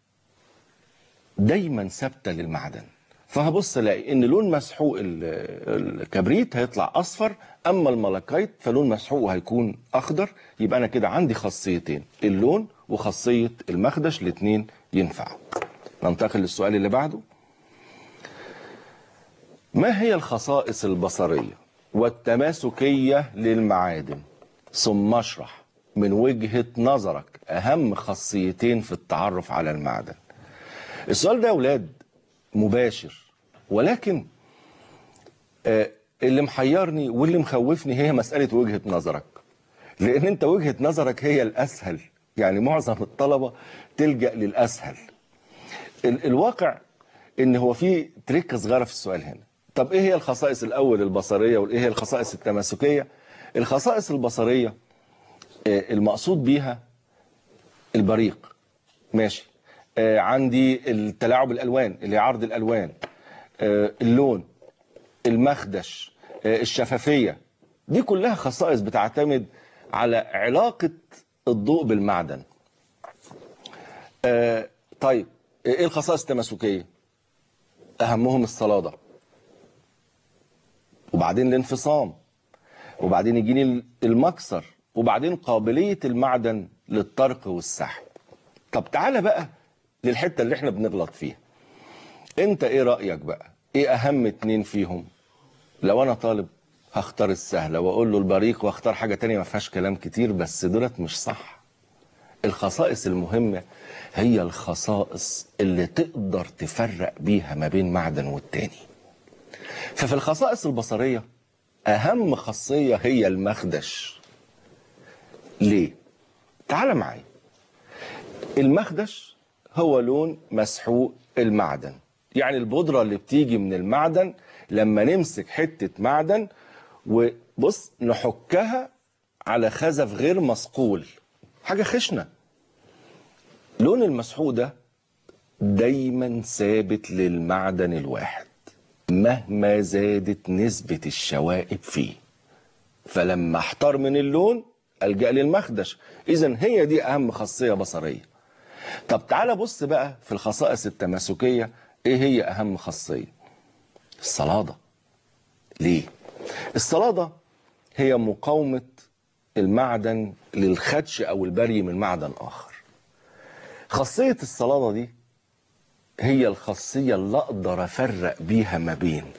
دايما ثابته للمعدن فهبص الاقي ان لون مسحوق ال- الكبريت هيطلع اصفر اما الملاكايت فلون مسحوق هيكون اخضر يبقى انا كده عندي خاصيتين اللون وخاصيه المخدش الاثنين ينفعوا ننتقل للسؤال اللي بعده ما هي الخصائص البصريه والتماسكيه للمعادن ثم اشرح من وجهه نظرك اهم خاصيتين في التعرف على المعدن السؤال ده يا اولاد مباشر ولكن آه، اللي محيرني واللي مخوفني هي مسألة وجهة نظرك لأن أنت وجهة نظرك هي الأسهل يعني معظم الطلبة تلجأ للأسهل ال- الواقع ان هو في تريك صغيره في السؤال هنا طب ايه هي الخصائص الاول البصريه وايه هي الخصائص التماسكيه الخصائص البصريه آه، المقصود بيها البريق ماشي آه، عندي التلاعب الالوان اللي هي عرض الالوان آه، اللون المخدش آه، الشفافيه دي كلها خصائص بتعتمد على علاقه الضوء بالمعدن آه، طيب ايه الخصائص التماسكيه اهمهم الصلاده وبعدين الانفصام وبعدين يجيني المكسر وبعدين قابليه المعدن للطرق والسحب طب تعالى بقى للحته اللي احنا بنغلط فيها انت ايه رايك بقى ايه اهم اتنين فيهم لو انا طالب هختار السهله واقول له البريق واختار حاجه تانية ما فيهاش كلام كتير بس دولت مش صح الخصائص المهمة هي الخصائص اللي تقدر تفرق بيها ما بين معدن والتاني ففي الخصائص البصرية أهم خاصية هي المخدش ليه؟ تعال معايا المخدش هو لون مسحوق المعدن يعني البودرة اللي بتيجي من المعدن لما نمسك حتة معدن وبص نحكها على خزف غير مصقول حاجة خشنة لون المسحوق ده دايما ثابت للمعدن الواحد مهما زادت نسبة الشوائب فيه فلما احتار من اللون ألجأ للمخدش إذا هي دي أهم خاصية بصرية طب تعالى بص بقى في الخصائص التماسكية إيه هي أهم خاصية الصلادة ليه الصلادة هي مقاومة المعدن للخدش أو البري من معدن آخر خاصية الصلادة دي هي الخاصية اللي أقدر أفرق بيها ما بين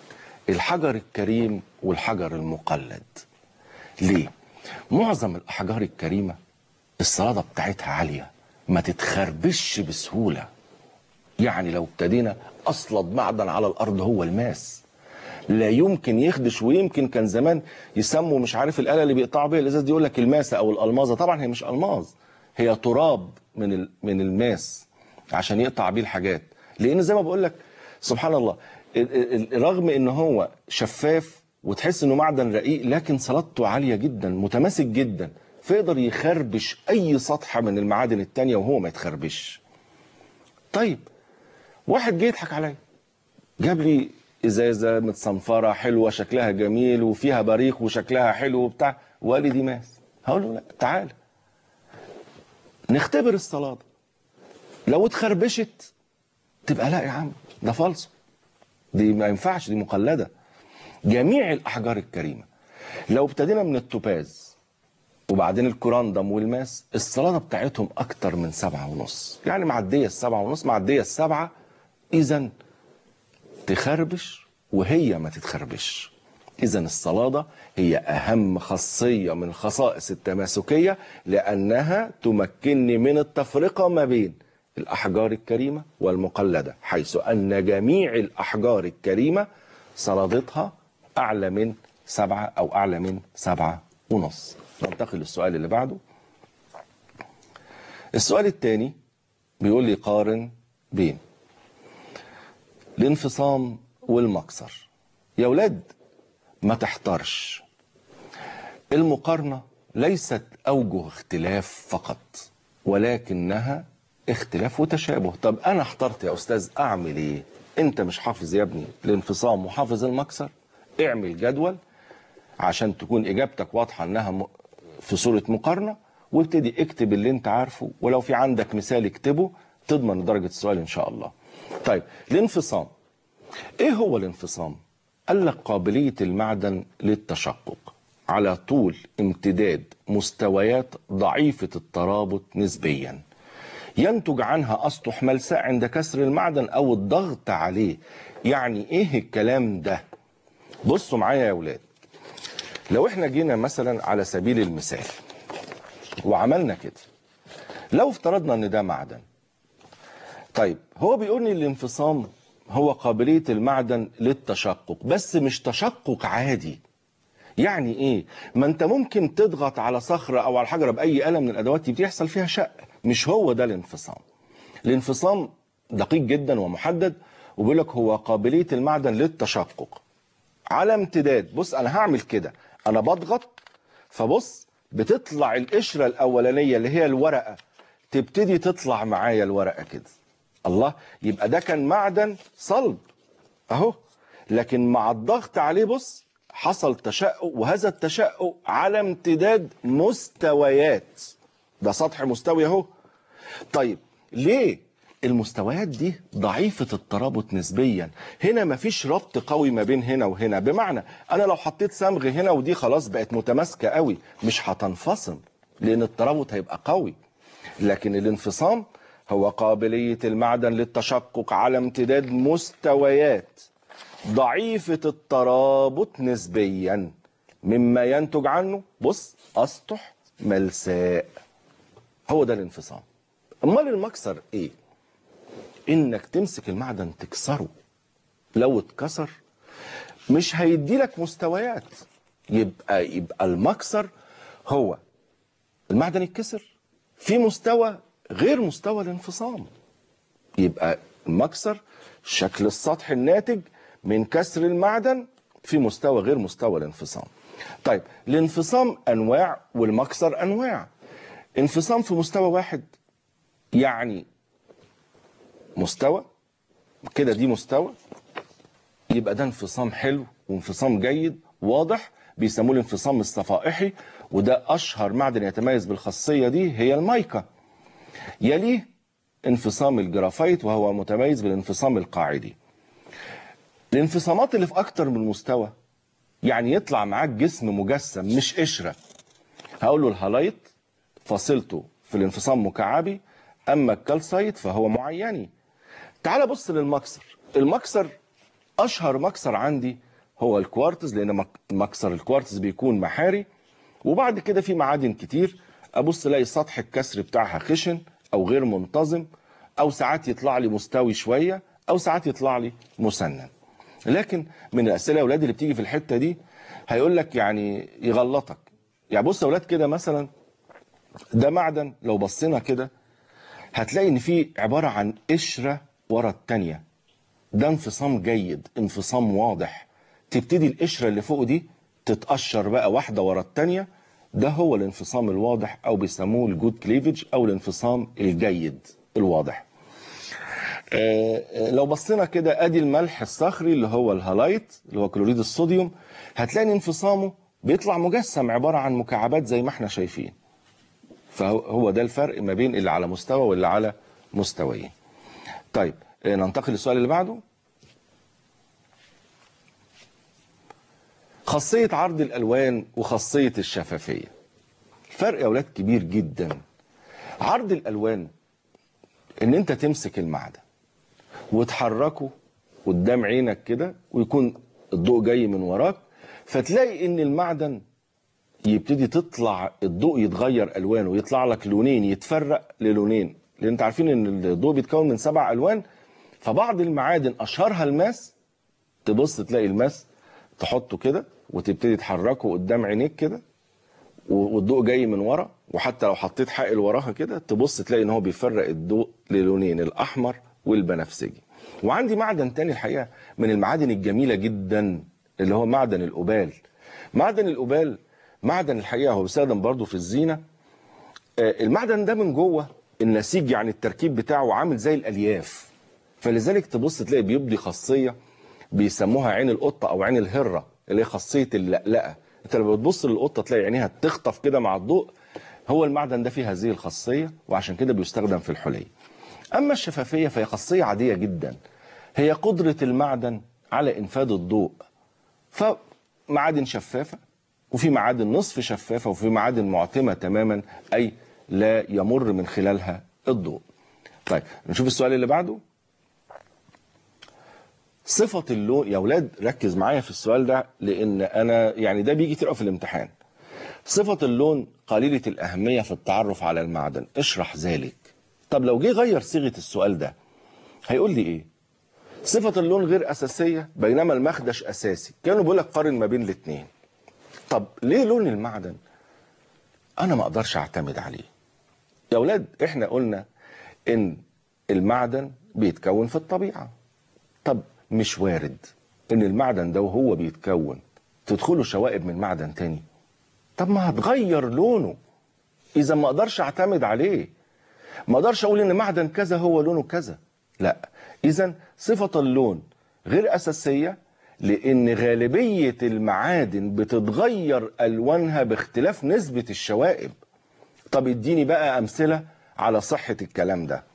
الحجر الكريم والحجر المقلد ليه معظم الاحجار الكريمه الصلاده بتاعتها عاليه ما تتخربش بسهوله يعني لو ابتدينا اصلد معدن على الارض هو الماس لا يمكن يخدش ويمكن كان زمان يسموا مش عارف الاله اللي بيقطعوا بيها الازاز دي يقول لك الماسه او الالمازه طبعا هي مش الماظ هي تراب من ال- من الماس عشان يقطع بيه الحاجات لان زي ما بقول لك سبحان الله ال- ال- ال- رغم ان هو شفاف وتحس انه معدن رقيق لكن صلادته عاليه جدا متماسك جدا فيقدر يخربش اي سطح من المعادن التانية وهو ما يتخربش طيب واحد جه يضحك عليا جاب لي ازازه متصنفره حلوه شكلها جميل وفيها بريق وشكلها حلو وبتاع وقال لي دي ماس هقول له لا تعال نختبر الصلاه لو اتخربشت تبقى لا يا عم ده فالصو دي ما ينفعش دي مقلده جميع الاحجار الكريمه لو ابتدينا من التوباز وبعدين الكوراندم والماس الصلادة بتاعتهم أكتر من سبعة ونص يعني معدية السبعة ونص معدية السبعة إذا تخربش وهي ما تتخربش إذا الصلادة هي أهم خاصية من خصائص التماسكية لأنها تمكنني من التفرقة ما بين الأحجار الكريمة والمقلدة حيث أن جميع الأحجار الكريمة صلادتها أعلى من سبعة أو أعلى من سبعة ونص ننتقل للسؤال اللي بعده السؤال الثاني بيقول لي قارن بين الانفصام والمكسر يا ولاد ما تحترش المقارنة ليست أوجه اختلاف فقط ولكنها اختلاف وتشابه طب أنا احترت يا أستاذ أعمل إيه أنت مش حافظ يا ابني الانفصام وحافظ المكسر اعمل جدول عشان تكون إجابتك واضحة أنها م- في صورة مقارنة وابتدي اكتب اللي انت عارفه ولو في عندك مثال اكتبه تضمن درجة السؤال إن شاء الله طيب الانفصام ايه هو الانفصام قال لك قابلية المعدن للتشقق على طول امتداد مستويات ضعيفة الترابط نسبيا ينتج عنها أسطح ملساء عند كسر المعدن أو الضغط عليه يعني إيه الكلام ده بصوا معايا يا أولاد لو احنا جينا مثلا على سبيل المثال وعملنا كده لو افترضنا ان ده معدن طيب هو بيقول لي الانفصام هو قابلية المعدن للتشقق بس مش تشقق عادي يعني ايه ما انت ممكن تضغط على صخرة او على حجرة باي آلة من الادوات دي بيحصل فيها شق مش هو ده الانفصام الانفصام دقيق جدا ومحدد وبيقول لك هو قابلية المعدن للتشقق على امتداد بص انا هعمل كده انا بضغط فبص بتطلع القشرة الاولانية اللي هي الورقة تبتدي تطلع معايا الورقة كده الله يبقى ده كان معدن صلب اهو لكن مع الضغط عليه بص حصل تشقق وهذا التشقق على امتداد مستويات ده سطح مستوي اهو طيب ليه المستويات دي ضعيفة الترابط نسبيا هنا مفيش ربط قوي ما بين هنا وهنا بمعنى انا لو حطيت صمغ هنا ودي خلاص بقت متماسكة قوي مش هتنفصل لان الترابط هيبقى قوي لكن الانفصام هو قابلية المعدن للتشقق على امتداد مستويات ضعيفة الترابط نسبيا مما ينتج عنه بص أسطح ملساء هو ده الانفصام امال المكسر ايه انك تمسك المعدن تكسره لو اتكسر مش هيدي لك مستويات يبقى يبقى المكسر هو المعدن يتكسر في مستوى غير مستوى الانفصام يبقى المكسر شكل السطح الناتج من كسر المعدن في مستوى غير مستوى الانفصام طيب الانفصام انواع والمكسر انواع انفصام في مستوى واحد يعني مستوى كده دي مستوى يبقى ده انفصام حلو وانفصام جيد واضح بيسموه الانفصام الصفائحي وده اشهر معدن يتميز بالخاصيه دي هي المايكا يليه انفصام الجرافيت وهو متميز بالانفصام القاعدي الانفصامات اللي في اكتر من مستوى يعني يطلع معاك جسم مجسم مش قشره هقول له الهالايت فاصلته في الانفصام مكعبي اما الكالسايت فهو معيني تعال بص للمكسر المكسر اشهر مكسر عندي هو الكوارتز لان مك- مكسر الكوارتز بيكون محاري وبعد كده في معادن كتير ابص الاقي سطح الكسر بتاعها خشن او غير منتظم او ساعات يطلع لي مستوي شويه او ساعات يطلع لي مسنن لكن من الاسئله يا اولاد اللي بتيجي في الحته دي هيقول لك يعني يغلطك يعني بص يا اولاد كده مثلا ده معدن لو بصينا كده هتلاقي ان في عباره عن قشره ورا التانيه ده انفصام جيد انفصام واضح تبتدي القشره اللي فوق دي تتقشر بقى واحده ورا التانيه ده هو الانفصام الواضح او بيسموه الجود كليفج او الانفصام الجيد الواضح آه، آه، لو بصينا كده ادي الملح الصخري اللي هو الهالايت اللي هو كلوريد الصوديوم هتلاقي ان انفصامه بيطلع مجسم عباره عن مكعبات زي ما احنا شايفين فهو هو ده الفرق ما بين اللي على مستوى واللي على مستويين طيب آه، ننتقل للسؤال اللي بعده خاصية عرض الألوان وخاصية الشفافية فرق يا أولاد كبير جدا عرض الألوان إن أنت تمسك المعدن وتحركه قدام عينك كده ويكون الضوء جاي من وراك فتلاقي إن المعدن يبتدي تطلع الضوء يتغير ألوانه يطلع لك لونين يتفرق للونين لأن أنت عارفين إن الضوء بيتكون من سبع ألوان فبعض المعادن أشهرها الماس تبص تلاقي الماس تحطه كده وتبتدي تحركه قدام عينيك كده و- والضوء جاي من ورا وحتى لو حطيت حائل وراها كده تبص تلاقي ان هو بيفرق الضوء للونين الاحمر والبنفسجي وعندي معدن تاني الحقيقه من المعادن الجميله جدا اللي هو معدن الأوبال معدن الأوبال معدن الحقيقه هو بيستخدم برضه في الزينه آه، المعدن ده من جوه النسيج يعني التركيب بتاعه عامل زي الالياف فلذلك تبص تلاقي بيبدي خاصيه بيسموها عين القطه او عين الهره اللي هي خاصيه اللقلقه انت لما بتبص للقطه تلاقي عينيها تخطف كده مع الضوء هو المعدن ده فيه هذه الخاصيه وعشان كده بيستخدم في الحلي اما الشفافيه فهي خاصيه عاديه جدا هي قدره المعدن على انفاذ الضوء فمعادن شفافه وفي معادن نصف شفافه وفي معادن معتمه تماما اي لا يمر من خلالها الضوء طيب نشوف السؤال اللي بعده صفة اللون يا ولاد ركز معايا في السؤال ده لأن أنا يعني ده بيجي كتير أوي في الامتحان صفة اللون قليلة الأهمية في التعرف على المعدن اشرح ذلك طب لو جه غير صيغة السؤال ده هيقول لي إيه صفة اللون غير أساسية بينما المخدش أساسي كانوا بيقول لك قارن ما بين الاتنين طب ليه لون المعدن أنا ما أقدرش أعتمد عليه يا ولاد إحنا قلنا إن المعدن بيتكون في الطبيعة طب مش وارد ان المعدن ده وهو بيتكون تدخله شوائب من معدن تاني طب ما هتغير لونه اذا ما اقدرش اعتمد عليه ما اقدرش اقول ان معدن كذا هو لونه كذا لا اذا صفة اللون غير اساسية لان غالبية المعادن بتتغير الوانها باختلاف نسبة الشوائب طب اديني بقى امثلة على صحة الكلام ده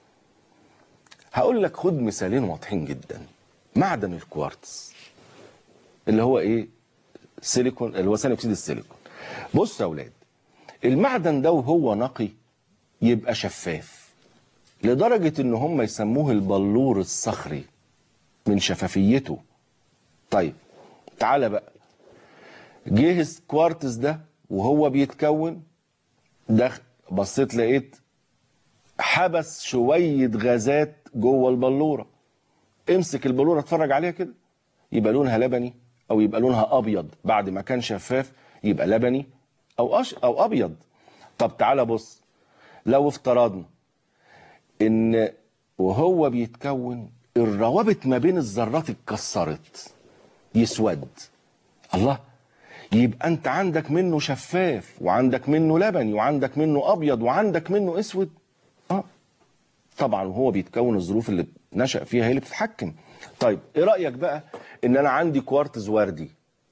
هقول لك خد مثالين واضحين جدا معدن الكوارتز اللي هو ايه سيليكون اللي هو ثاني اكسيد السيليكون بص يا اولاد المعدن ده وهو نقي يبقى شفاف لدرجة ان هم يسموه البلور الصخري من شفافيته طيب تعالى بقى جه الكوارتز ده وهو بيتكون ده بصيت لقيت حبس شوية غازات جوه البلورة امسك البلورة اتفرج عليها كده يبقى لونها لبني او يبقى لونها ابيض بعد ما كان شفاف يبقى لبني او أش او ابيض طب تعالى بص لو افترضنا ان وهو بيتكون الروابط ما بين الذرات اتكسرت يسود الله يبقى انت عندك منه شفاف وعندك منه لبني وعندك منه ابيض وعندك منه اسود اه طبعا وهو بيتكون الظروف اللي نشأ فيها هي اللي بتتحكم طيب ايه رأيك بقى ان انا عندي كوارتز وردي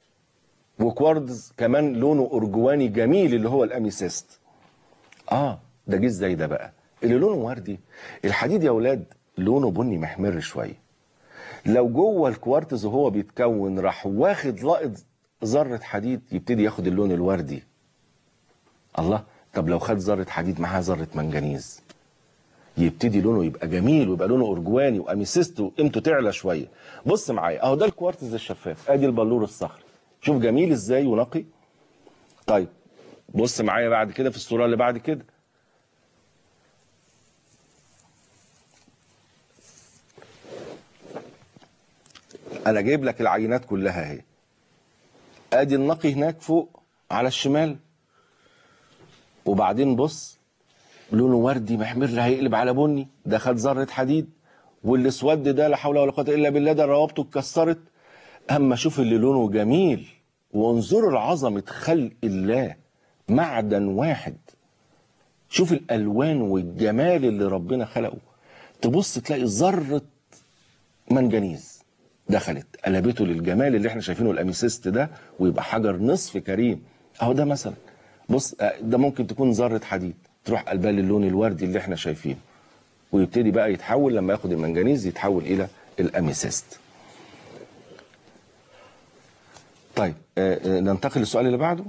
وكوارتز كمان لونه ارجواني جميل اللي هو الاميسيست اه ده جه ازاي ده بقى اللي لونه وردي الحديد يا اولاد لونه بني محمر شويه لو جوه الكوارتز وهو بيتكون راح واخد لقط ذره حديد يبتدي ياخد اللون الوردي الله طب لو خد ذره حديد معاها ذره منجنيز يبتدي لونه يبقى جميل ويبقى لونه ارجواني واميسيست وقيمته تعلى شويه بص معايا اهو ده الكوارتز الشفاف ادي البلور الصخري شوف جميل ازاي ونقي طيب بص معايا بعد كده في الصوره اللي بعد كده انا جايب لك العينات كلها اهي ادي النقي هناك فوق على الشمال وبعدين بص لونه وردي محمر هيقلب على بني ده خد ذره حديد والاسود ده لا حول ولا قوه الا بالله ده روابطه اتكسرت اما شوف اللي لونه جميل وانظروا لعظمه خلق الله معدن واحد شوف الالوان والجمال اللي ربنا خلقه تبص تلاقي ذره منجنيز دخلت قلبته للجمال اللي احنا شايفينه الاميسيست ده ويبقى حجر نصف كريم اهو ده مثلا بص آه، ده ممكن تكون ذره حديد تروح قلبها للون الوردي اللي احنا شايفينه ويبتدي بقى يتحول لما ياخد المنجنيز يتحول الى الاميسيست طيب آه، آه، ننتقل للسؤال اللي بعده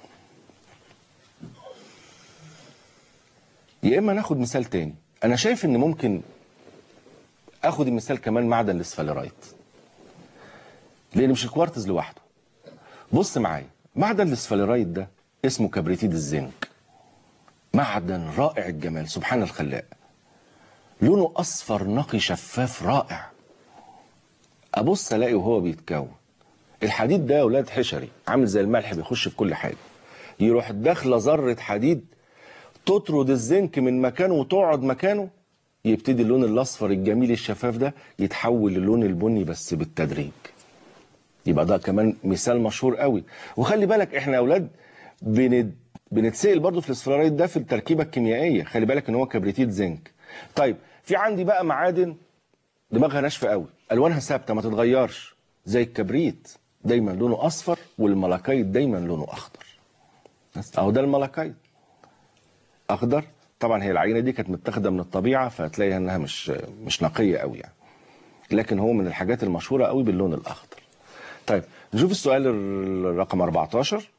يا اما ناخد مثال تاني انا شايف ان ممكن اخد المثال كمان معدن الاسفلرايت لان مش الكوارتز لوحده بص معايا معدن الاسفلرايت ده اسمه كبريتيد الزنك معدن رائع الجمال سبحان الخلاق لونه اصفر نقي شفاف رائع ابص الاقي وهو بيتكون الحديد ده يا ولاد حشري عامل زي الملح بيخش في كل حاجه يروح داخله ذره حديد تطرد الزنك من مكانه وتقعد مكانه يبتدي اللون الاصفر الجميل الشفاف ده يتحول للون البني بس بالتدريج يبقى ده كمان مثال مشهور قوي وخلي بالك احنا يا اولاد بند... بنتسال برضو في الاسفرارايت ده في التركيبه الكيميائيه خلي بالك ان هو كبريتيد زنك طيب في عندي بقى معادن دماغها ناشفه قوي الوانها ثابته ما تتغيرش زي الكبريت دايما لونه اصفر والملاكيت دايما لونه اخضر بس اهو ده الملاكيت اخضر طبعا هي العينه دي كانت متاخده من الطبيعه فهتلاقيها انها مش مش نقيه قوي يعني لكن هو من الحاجات المشهوره قوي باللون الاخضر طيب نشوف السؤال الرقم 14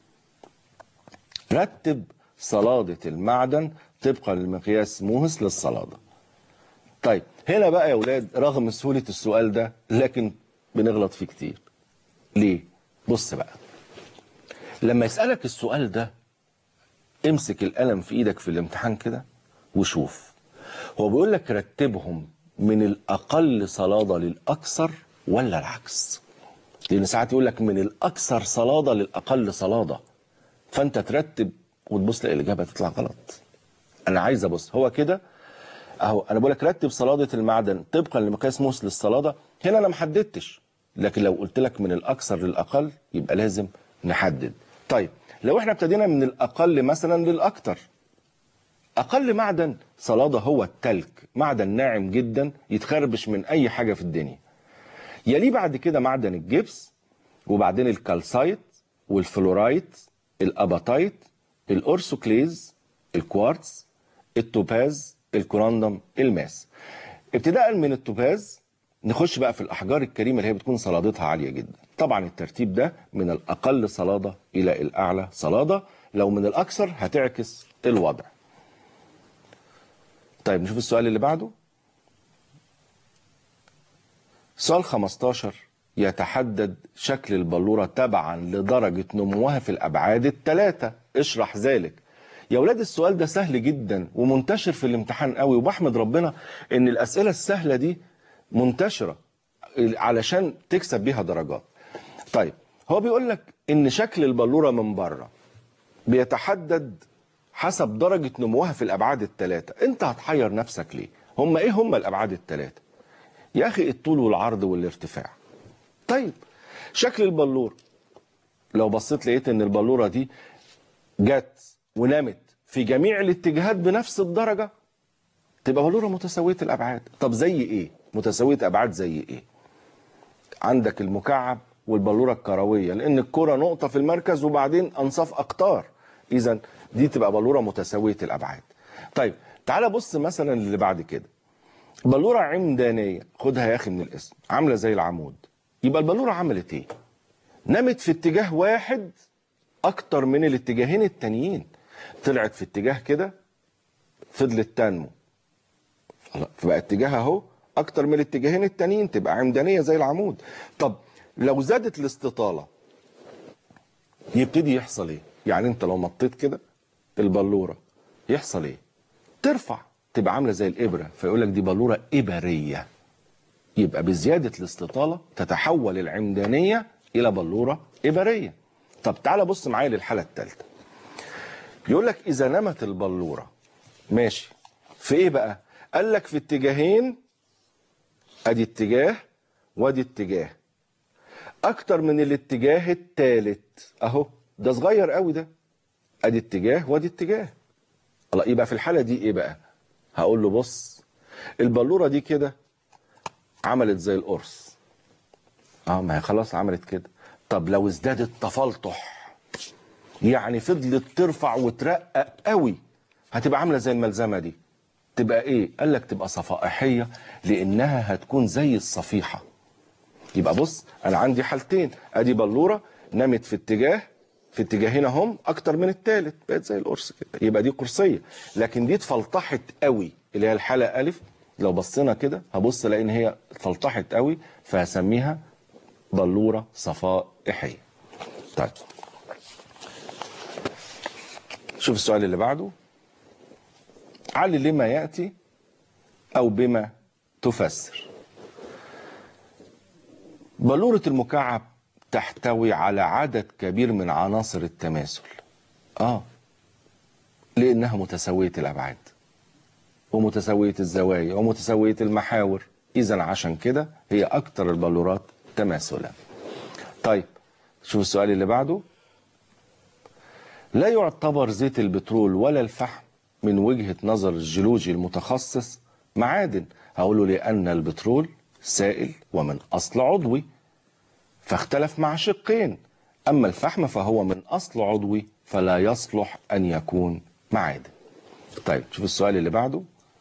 رتب صلادة المعدن طبقا لمقياس موهس للصلادة طيب هنا بقى يا ولاد رغم سهولة السؤال ده لكن بنغلط فيه كتير ليه بص بقى لما يسألك السؤال ده امسك القلم في ايدك في الامتحان كده وشوف هو بيقول لك رتبهم من الاقل صلادة للاكثر ولا العكس لان ساعات يقول لك من الاكثر صلادة للاقل صلادة فانت ترتب وتبص تلاقي الاجابه تطلع غلط انا عايز ابص هو كده اهو انا بقول لك رتب صلاده المعدن طبقا لمقياس موس للصلاده هنا انا ما حددتش لكن لو قلت لك من الاكثر للاقل يبقى لازم نحدد طيب لو احنا ابتدينا من الاقل مثلا للاكثر اقل معدن صلاده هو التلك معدن ناعم جدا يتخربش من اي حاجه في الدنيا يليه بعد كده معدن الجبس وبعدين الكالسايت والفلورايت الاباتايت الاورسوكليز الكوارتز التوباز الكوراندم الماس ابتداء من التوباز نخش بقى في الاحجار الكريمه اللي هي بتكون صلادتها عاليه جدا طبعا الترتيب ده من الاقل صلاده الى الاعلى صلاده لو من الاكثر هتعكس الوضع طيب نشوف السؤال اللي بعده سؤال 15 يتحدد شكل البلورة تبعا لدرجة نموها في الأبعاد الثلاثة اشرح ذلك يا ولاد السؤال ده سهل جدا ومنتشر في الامتحان قوي وبحمد ربنا ان الأسئلة السهلة دي منتشرة علشان تكسب بيها درجات طيب هو بيقول لك ان شكل البلورة من بره بيتحدد حسب درجة نموها في الأبعاد الثلاثة انت هتحير نفسك ليه هم ايه هم الأبعاد الثلاثة يا أخي الطول والعرض والارتفاع طيب شكل البلور لو بصيت لقيت ان البلوره دي جت ونامت في جميع الاتجاهات بنفس الدرجه تبقى بلوره متساويه الابعاد طب زي ايه متساويه ابعاد زي ايه عندك المكعب والبلوره الكرويه لان الكره نقطه في المركز وبعدين انصاف اقطار اذا دي تبقى بلوره متساويه الابعاد طيب تعال بص مثلا اللي بعد كده بلوره عمدانيه خدها يا اخي من الاسم عامله زي العمود يبقى البلوره عملت ايه نمت في اتجاه واحد اكتر من الاتجاهين التانيين طلعت في اتجاه كده فضلت تنمو الله فبقى اتجاهها اهو اكتر من الاتجاهين التانيين تبقى عمدانيه زي العمود طب لو زادت الاستطاله يبتدي يحصل ايه يعني انت لو مطيت كده البلوره يحصل ايه ترفع تبقى عامله زي الابره فيقول لك دي بلوره ابريه يبقى بزياده الاستطاله تتحول العمدانيه الى بلوره ابريه طب تعالى بص معايا للحاله الثالثه يقول لك اذا نمت البلوره ماشي في ايه بقى قال لك في اتجاهين ادي اتجاه وادي اتجاه اكتر من الاتجاه الثالث اهو ده صغير قوي ده ادي اتجاه وادي اتجاه الله يبقى في الحاله دي ايه بقى هقول له بص البلوره دي كده عملت زي القرص اه ما هي خلاص عملت كده طب لو ازدادت تفلطح يعني فضلت ترفع وترقق قوي هتبقى عامله زي الملزمه دي تبقى ايه قال لك تبقى صفائحيه لانها هتكون زي الصفيحه يبقى بص انا عندي حالتين ادي بلوره نمت في اتجاه في اتجاهين هم اكتر من الثالث بقت زي القرص كده يبقى دي قرصيه لكن دي اتفلطحت قوي اللي هي الحاله الف لو بصينا كده هبص الاقي ان هي اتفلطحت قوي فهسميها بلوره صفائحيه طيب شوف السؤال اللي بعده علل لما ياتي او بما تفسر بلورة المكعب تحتوي على عدد كبير من عناصر التماثل اه لانها متساوية الابعاد ومتساوية الزوايا ومتساوية المحاور اذا عشان كده هي اكتر البلورات تماثلا طيب شوف السؤال اللي بعده لا يعتبر زيت البترول ولا الفحم من وجهة نظر الجيولوجي المتخصص معادن هقوله لأن البترول سائل ومن أصل عضوي فاختلف مع شقين أما الفحم فهو من أصل عضوي فلا يصلح أن يكون معادن طيب شوف السؤال اللي بعده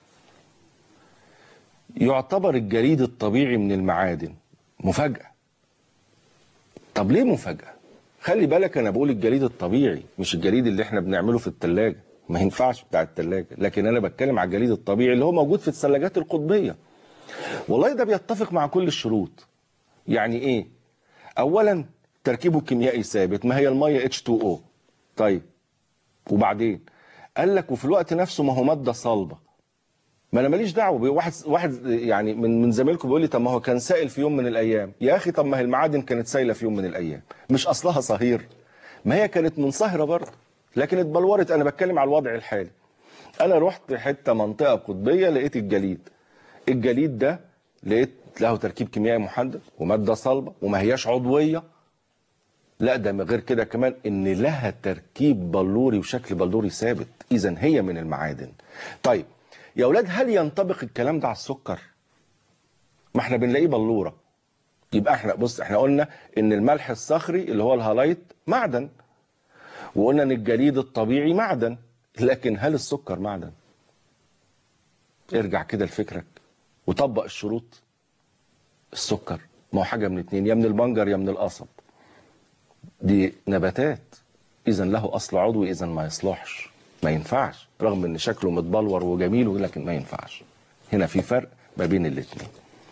يعتبر الجليد الطبيعي من المعادن مفاجأة طب ليه مفاجأة خلي بالك انا بقول الجليد الطبيعي مش الجليد اللي احنا بنعمله في التلاجة ما ينفعش بتاع التلاجة لكن انا بتكلم على الجليد الطبيعي اللي هو موجود في الثلاجات القطبية والله ده بيتفق مع كل الشروط يعني ايه اولا تركيبه الكيميائي ثابت ما هي الميه H2O طيب وبعدين قال لك وفي الوقت نفسه ما هو ماده صلبه ما انا ماليش دعوه بي- واحد واحد يعني من من زمايلكم بيقول لي طب ما هو كان سائل في يوم من الايام يا اخي طب ما هي المعادن كانت سايله في يوم من الايام مش اصلها صهير ما هي كانت منصهره برضه لكن اتبلورت انا بتكلم على الوضع الحالي انا رحت حته منطقه قطبيه لقيت الجليد الجليد ده لقيت له تركيب كيميائي محدد وماده صلبه وما هياش عضويه لا ده من غير كده كمان ان لها تركيب بلوري وشكل بلوري ثابت اذا هي من المعادن طيب يا اولاد هل ينطبق الكلام ده على السكر ما احنا بنلاقيه بلوره يبقى احنا بص احنا قلنا ان الملح الصخري اللي هو الهالايت معدن وقلنا ان الجليد الطبيعي معدن لكن هل السكر معدن ارجع كده لفكرك وطبق الشروط السكر ما هو حاجه من اتنين يا من البنجر يا من القصب دي نباتات اذا له اصل عضوي اذا ما يصلحش ما ينفعش رغم ان شكله متبلور وجميل لكن ما ينفعش هنا في فرق ما بين الاثنين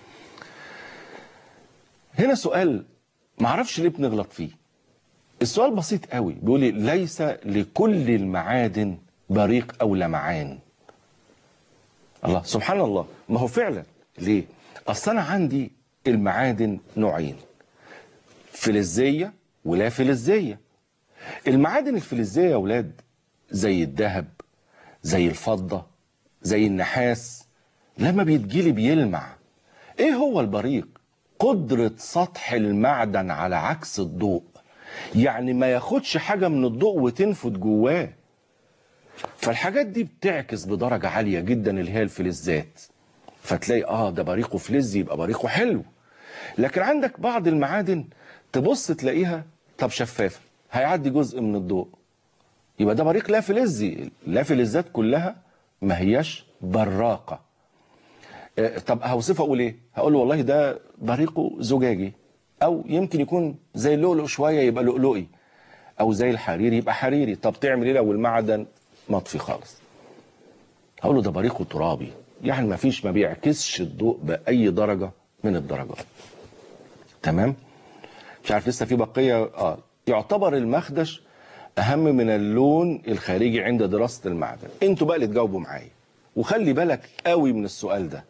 هنا سؤال ما اعرفش ليه بنغلط فيه السؤال بسيط قوي بيقول لي ليس لكل المعادن بريق او لمعان الله سبحان الله ما هو فعلا ليه اصل انا عندي المعادن نوعين فلزيه ولا فلزيه المعادن الفلزيه يا اولاد زي الذهب زي الفضه زي النحاس لما بيتجلي بيلمع ايه هو البريق قدره سطح المعدن على عكس الضوء يعني ما ياخدش حاجه من الضوء وتنفد جواه فالحاجات دي بتعكس بدرجه عاليه جدا اللي هي الفلزات فتلاقي اه ده بريقه فلزي يبقى بريقه حلو لكن عندك بعض المعادن تبص تلاقيها طب شفافه هيعدي جزء من الضوء يبقى ده بريق لا فلزي لا فلزات كلها ما هياش براقه آه، طب هوصفه اقول ايه هقول له والله ده بريقه زجاجي او يمكن يكون زي اللؤلؤ شويه يبقى لؤلؤي او زي الحريري يبقى حريري طب تعمل ايه لو المعدن مطفي خالص هقول له ده بريقه ترابي يعني ما فيش ما بيعكسش الضوء باي درجه من الدرجات تمام مش عارف لسه في بقيه اه يعتبر المخدش اهم من اللون الخارجي عند دراسه المعدن انتوا بقى اللي تجاوبوا معايا وخلي بالك قوي من السؤال ده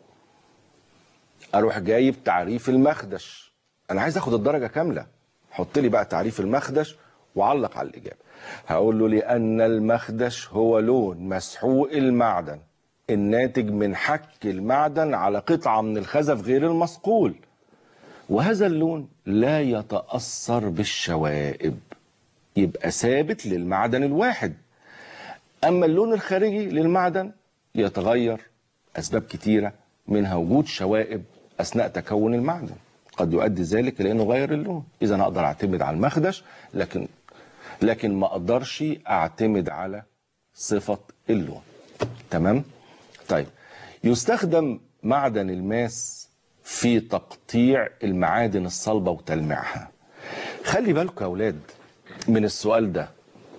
اروح جايب تعريف المخدش انا عايز اخد الدرجه كامله حط لي بقى تعريف المخدش وعلق على الاجابه هقول له لان المخدش هو لون مسحوق المعدن الناتج من حك المعدن على قطعه من الخزف غير المصقول وهذا اللون لا يتاثر بالشوائب يبقى ثابت للمعدن الواحد اما اللون الخارجي للمعدن يتغير اسباب كتيره منها وجود شوائب اثناء تكون المعدن قد يؤدي ذلك لانه غير اللون اذا انا اقدر اعتمد على المخدش لكن لكن ما اقدرش اعتمد على صفه اللون تمام طيب يستخدم معدن الماس في تقطيع المعادن الصلبه وتلميعها خلي بالكم يا اولاد من السؤال ده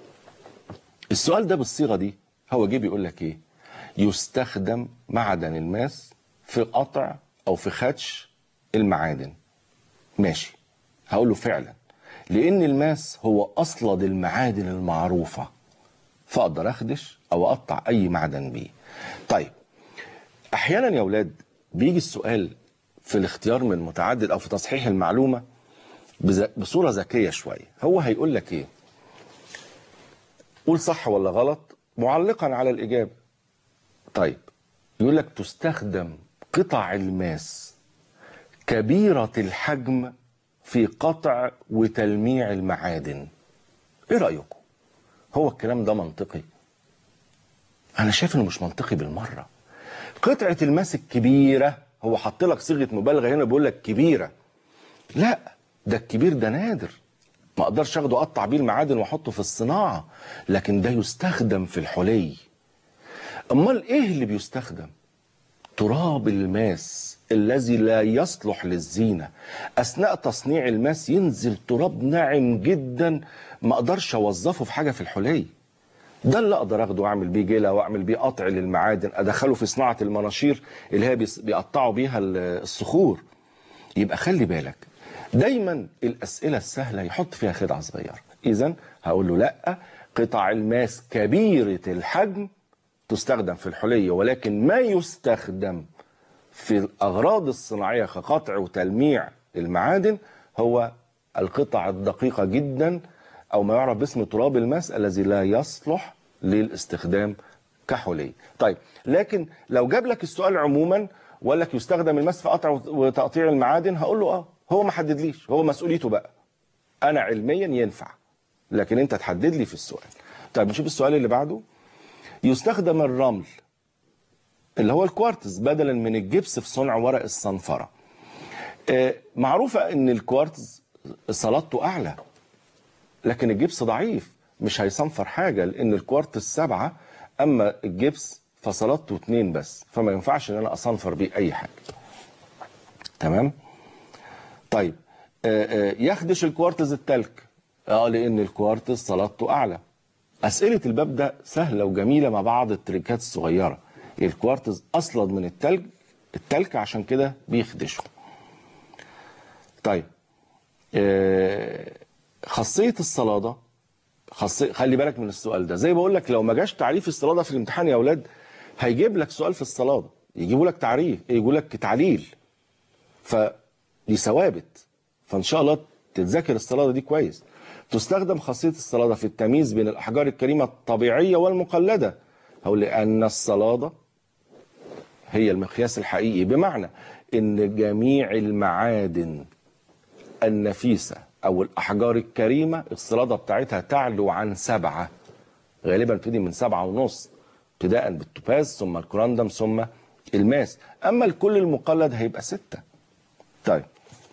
السؤال ده بالصيغه دي هو جه بيقول لك ايه يستخدم معدن الماس في قطع او في خدش المعادن ماشي هقول له فعلا لان الماس هو اصلد المعادن المعروفه فاقدر اخدش او اقطع اي معدن بيه طيب احيانا يا اولاد بيجي السؤال في الاختيار من متعدد او في تصحيح المعلومه بز- بصوره ذكيه شويه هو هيقول لك ايه قول صح ولا غلط معلقا على الاجابه طيب يقول لك تستخدم قطع الماس كبيره الحجم في قطع وتلميع المعادن ايه رايكم هو الكلام ده منطقي انا شايف انه مش منطقي بالمره قطعه الماس الكبيره هو حط لك صيغه مبالغه هنا بيقول لك كبيره لا ده الكبير ده نادر ما اقدرش اخده اقطع بيه المعادن واحطه في الصناعه لكن ده يستخدم في الحلي امال ايه اللي بيستخدم تراب الماس الذي لا يصلح للزينه اثناء تصنيع الماس ينزل تراب ناعم جدا ما اقدرش اوظفه في حاجه في الحلي ده اللي اقدر اخده واعمل بيه جيله واعمل بيه قطع للمعادن ادخله في صناعه المناشير اللي هي بيس- بيقطعوا بيها ال- الصخور يبقى خلي بالك دايما الاسئله السهله يحط فيها خدعه صغيره اذا هقول له لا قطع الماس كبيره الحجم تستخدم في الحليه ولكن ما يستخدم في الاغراض الصناعيه كقطع وتلميع المعادن هو القطع الدقيقه جدا او ما يعرف باسم تراب الماس الذي لا يصلح للاستخدام كحلي طيب لكن لو جاب لك السؤال عموما وقال لك يستخدم الماس في قطع وتقطيع المعادن هقول له اه هو ما حددليش هو مسؤوليته بقى انا علميا ينفع لكن انت تحدد لي في السؤال طيب نشوف السؤال اللي بعده يستخدم الرمل اللي هو الكوارتز بدلا من الجبس في صنع ورق الصنفره آه، معروفه ان الكوارتز صلادته اعلى لكن الجبس ضعيف مش هيصنفر حاجه لان الكوارتز سبعه اما الجبس فصلادته اتنين بس فما ينفعش ان انا اصنفر بيه اي حاجه تمام طيب آه، آه، يخدش الكوارتز التلك اه لان الكوارتز صلادته اعلى اسئله الباب ده سهله وجميله مع بعض التريكات الصغيره الكوارتز اصلد من التلج التلك عشان كده بيخدشه طيب آه، خاصيه الصلاده خاصية خلي بالك من السؤال ده زي بقول لك لو ما جاش تعريف الصلاده في الامتحان يا اولاد هيجيب لك سؤال في الصلاده يجيبوا لك تعريف يجيبوا لك تعليل فدي ثوابت فان شاء الله تتذاكر الصلاده دي كويس تستخدم خاصيه الصلاده في التمييز بين الاحجار الكريمه الطبيعيه والمقلده او لان الصلاده هي المقياس الحقيقي بمعنى ان جميع المعادن النفيسه او الاحجار الكريمه الصلاده بتاعتها تعلو عن سبعه غالبا بتبتدي من سبعة ونص ابتداء بالتوباز ثم الكراندم ثم الماس اما الكل المقلد هيبقى ستة طيب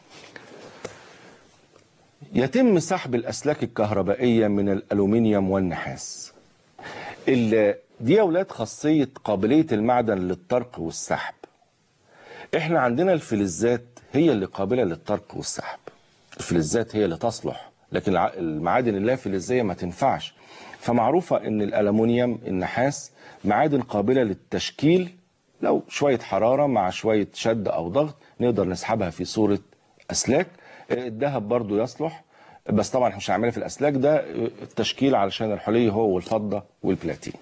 يتم سحب الاسلاك الكهربائيه من الالومنيوم والنحاس ال- دي يا اولاد خاصيه قابليه المعدن للطرق والسحب احنا عندنا الفلزات هي اللي قابله للطرق والسحب الفلزات هي اللي تصلح لكن الع- المعادن اللا فلزيه ما تنفعش فمعروفه ان الالومنيوم النحاس معادن قابله للتشكيل لو شويه حراره مع شويه شد او ضغط نقدر نسحبها في صوره اسلاك آه، الذهب برضو يصلح بس طبعا احنا مش هنعملها في الاسلاك ده آه، التشكيل علشان الحلي هو والفضه والبلاتين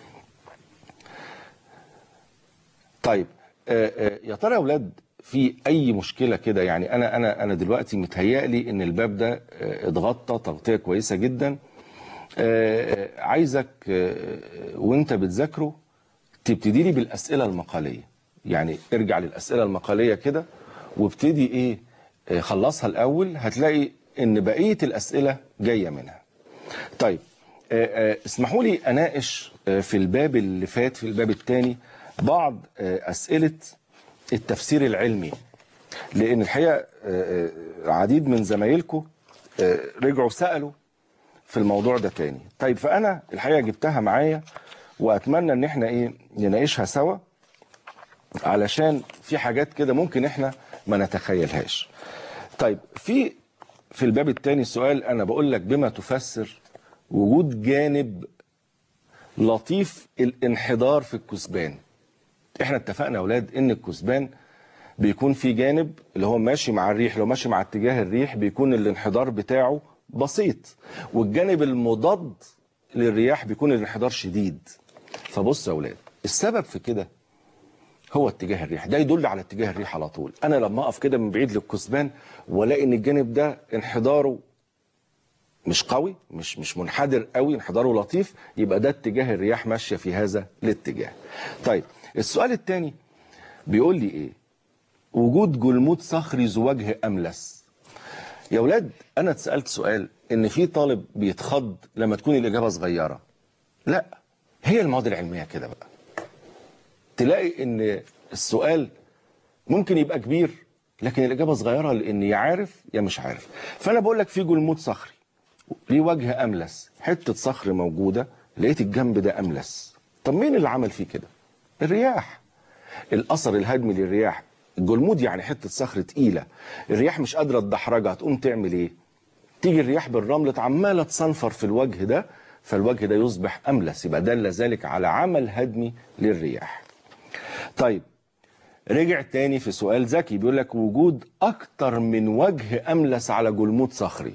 طيب آه، آه، يا ترى يا اولاد في اي مشكله كده يعني انا انا انا دلوقتي متهيألي ان الباب ده آه، اتغطى تغطيه كويسه جدا آه، آه، عايزك آه، وانت بتذاكره تبتدي لي بالاسئله المقاليه يعني ارجع للاسئله المقاليه كده وابتدي ايه آه، خلصها الاول هتلاقي ان بقيه الاسئله جايه منها طيب آه، آه، اسمحوا لي اناقش آه، في الباب اللي فات في الباب الثاني بعض آه، اسئله التفسير العلمي لان الحقيقه آه، آه، عديد من زمايلكم آه، رجعوا سالوا في الموضوع ده تاني طيب فانا الحقيقه جبتها معايا واتمنى ان احنا ايه نناقشها سوا علشان في حاجات كده ممكن احنا ما نتخيلهاش طيب في في الباب الثاني سؤال انا بقول لك بما تفسر وجود جانب لطيف الانحدار في الكثبان احنا اتفقنا يا اولاد ان الكثبان بيكون في جانب اللي هو ماشي مع الريح لو ماشي مع اتجاه الريح بيكون الانحدار بتاعه بسيط والجانب المضاد للرياح بيكون الانحدار شديد فبص يا اولاد السبب في كده هو اتجاه الريح ده يدل على اتجاه الريح على طول انا لما اقف كده من بعيد للكثبان والاقي ان الجانب ده انحداره مش قوي مش مش منحدر قوي انحداره لطيف يبقى ده اتجاه الرياح ماشيه في هذا الاتجاه طيب السؤال الثاني بيقول لي ايه وجود جلمود صخري ذو وجه املس يا ولاد انا اتسالت سؤال ان في طالب بيتخض لما تكون الاجابه صغيره لا هي المواد العلميه كده بقى تلاقي ان السؤال ممكن يبقى كبير لكن الاجابه صغيره لان يا عارف يا مش عارف فانا بقول لك في جلمود صخري ليه وجه املس حته صخر موجوده لقيت الجنب ده املس طب مين اللي عمل فيه كده الرياح الاثر الهدمي للرياح الجلمود يعني حته صخر تقيله الرياح مش قادره تدحرجها تقوم تعمل ايه تيجي الرياح بالرمل عماله تصنفر في الوجه ده فالوجه ده يصبح املس يبقى دل ذلك على عمل هدمي للرياح طيب رجع تاني في سؤال ذكي بيقول لك وجود اكتر من وجه املس على جلمود صخري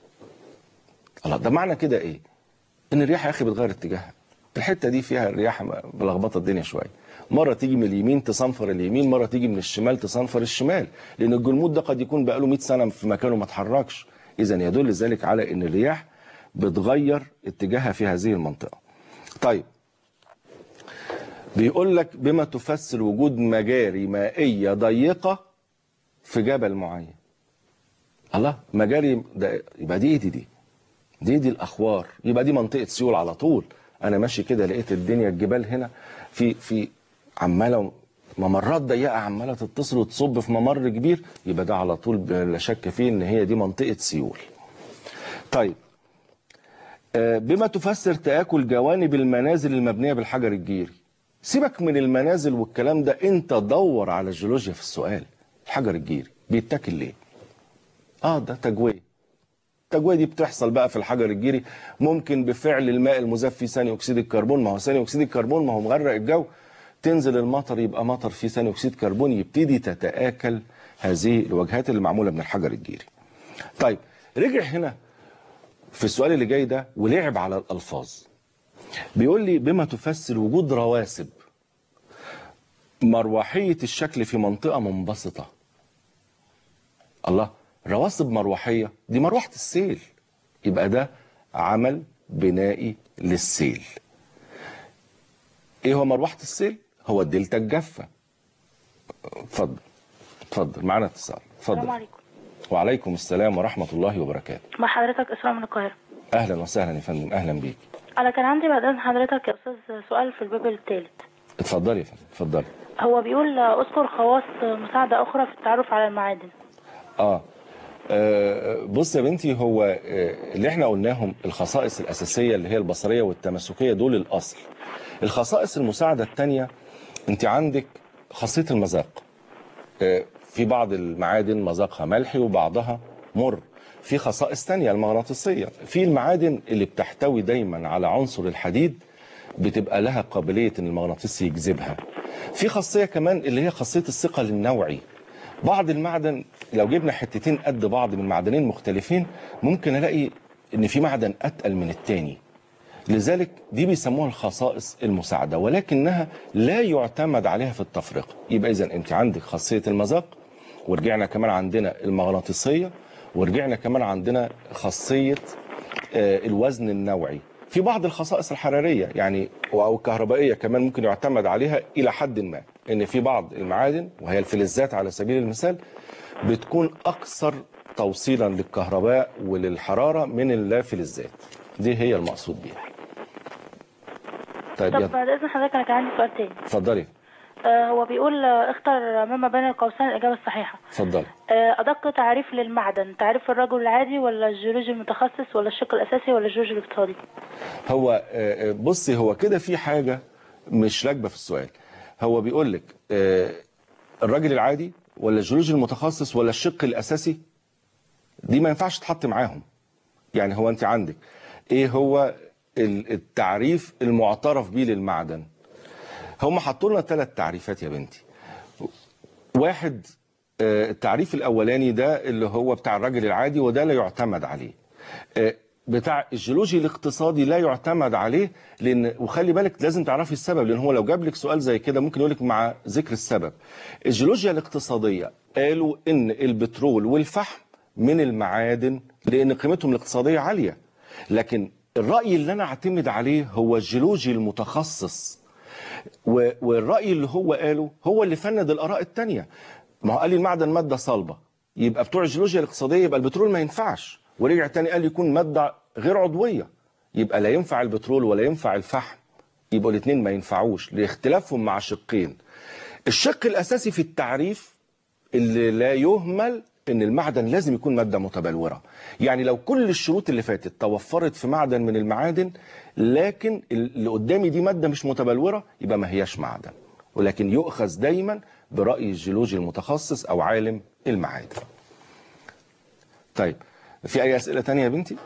الله ده معنى كده ايه ان الرياح يا اخي بتغير اتجاهها الحته دي فيها الرياح ملخبطه الدنيا شويه مره تيجي من اليمين تصنفر اليمين مره تيجي من الشمال تصنفر الشمال لان الجلمود ده قد يكون بقاله 100 سنه في مكانه ما اتحركش اذا يدل ذلك على ان الرياح بتغير اتجاهها في هذه المنطقه طيب بيقول لك بما تفسر وجود مجاري مائيه ضيقه في جبل معين الله مجاري ده يبقى دي ايه دي دي دي دي الاخوار يبقى دي منطقه سيول على طول انا ماشي كده لقيت الدنيا الجبال هنا في في عماله ممرات ضيقه عماله تتصل وتصب في ممر كبير يبقى ده على طول لا شك فيه ان هي دي منطقه سيول طيب آه، بما تفسر تآكل جوانب المنازل المبنية بالحجر الجيري سيبك من المنازل والكلام ده انت دور على الجيولوجيا في السؤال الحجر الجيري بيتاكل ليه اه ده تجويه التجويه دي بتحصل بقى في الحجر الجيري ممكن بفعل الماء المذاب فيه ثاني اكسيد الكربون ما هو ثاني اكسيد الكربون ما هو مغرق الجو تنزل المطر يبقى مطر فيه ثاني اكسيد كربون يبتدي تتآكل هذه الواجهات اللي معموله من الحجر الجيري طيب رجع هنا في السؤال اللي جاي ده ولعب على الألفاظ بيقول لي بما تفسر وجود رواسب مروحية الشكل في منطقة منبسطة الله رواسب مروحية دي مروحة السيل يبقى ده عمل بنائي للسيل ايه هو مروحة السيل هو الدلتا الجافة اتفضل اتفضل معانا اتصال السلام اتفضل عليكم وعليكم السلام ورحمة الله وبركاته مع حضرتك إسراء من القاهرة اهلا وسهلا يا فندم اهلا بيك أنا كان عندي بعد إذن حضرتك يا أستاذ سؤال في الباب الثالث اتفضلي يا فندم اتفضلي هو بيقول آه، اذكر خواص مساعدة أخرى في التعرف على المعادن آه. اه بص يا بنتي هو آه، اللي احنا قلناهم الخصائص الاساسيه اللي هي البصريه والتماسكيه دول الاصل الخصائص المساعده الثانيه انت عندك خاصيه المذاق آه، في بعض المعادن مذاقها ملحي وبعضها مر في خصائص تانية المغناطيسية في المعادن اللي بتحتوي دايما على عنصر الحديد بتبقى لها قابلية ان المغناطيس يجذبها في خاصيه كمان اللي هي خاصيه الثقل النوعي بعض المعدن لو جبنا حتتين قد بعض من معدنين مختلفين ممكن الاقي ان في معدن اتقل من التاني لذلك دي بيسموها الخصائص المساعدة ولكنها لا يعتمد عليها في التفرقة يبقى إذا أنت عندك خاصية المذاق ورجعنا كمان عندنا المغناطيسية ورجعنا كمان عندنا خاصية آه، الوزن النوعي في بعض الخصائص الحرارية يعني أو الكهربائية كمان ممكن يعتمد عليها إلى حد ما إن في بعض المعادن وهي الفلزات على سبيل المثال بتكون أكثر توصيلا للكهرباء وللحرارة من اللافلزات دي هي المقصود بيها طيب طب يلا بعد اذن حضرتك انا كان عندي سؤال تاني اتفضلي آه هو بيقول آه، اختر مما بين القوسين الاجابه الصحيحه اتفضلي آه ادق تعريف للمعدن تعريف الرجل العادي ولا الجيولوجي المتخصص ولا الشق الاساسي ولا الجيولوجي الاقتصادي هو آه، آه، بصي هو كده في حاجة مش راكبة في السؤال هو بيقول لك آه، الراجل العادي ولا الجيولوجي المتخصص ولا الشق الأساسي دي ما ينفعش تحط معاهم يعني هو أنت عندك إيه هو ال- التعريف المعترف به للمعدن هم حطوا لنا ثلاث تعريفات يا بنتي واحد آه، التعريف الاولاني ده اللي هو بتاع الراجل العادي وده لا يعتمد عليه آه، بتاع الجيولوجي الاقتصادي لا يعتمد عليه لان وخلي بالك لازم تعرفي السبب لان هو لو جاب لك سؤال زي كده ممكن يقول لك مع ذكر السبب الجيولوجيا الاقتصاديه قالوا ان البترول والفحم من المعادن لان قيمتهم الاقتصاديه عاليه لكن الراي اللي انا اعتمد عليه هو الجيولوجي المتخصص و- والرأي اللي هو قاله هو اللي فند الآراء التانية ما هو قال لي المعدن مادة صلبة يبقى بتوع الجيولوجيا الاقتصادية يبقى البترول ما ينفعش ورجع تاني قال يكون مادة غير عضوية يبقى لا ينفع البترول ولا ينفع الفحم يبقوا الاثنين ما ينفعوش لاختلافهم مع شقين الشق الأساسي في التعريف اللي لا يهمل ان المعدن لازم يكون ماده متبلوره يعني لو كل الشروط اللي فاتت توفرت في معدن من المعادن لكن اللي قدامي دي ماده مش متبلوره يبقى ما هياش معدن ولكن يؤخذ دايما براي الجيولوجي المتخصص او عالم المعادن طيب في اي اسئله تانية يا بنتي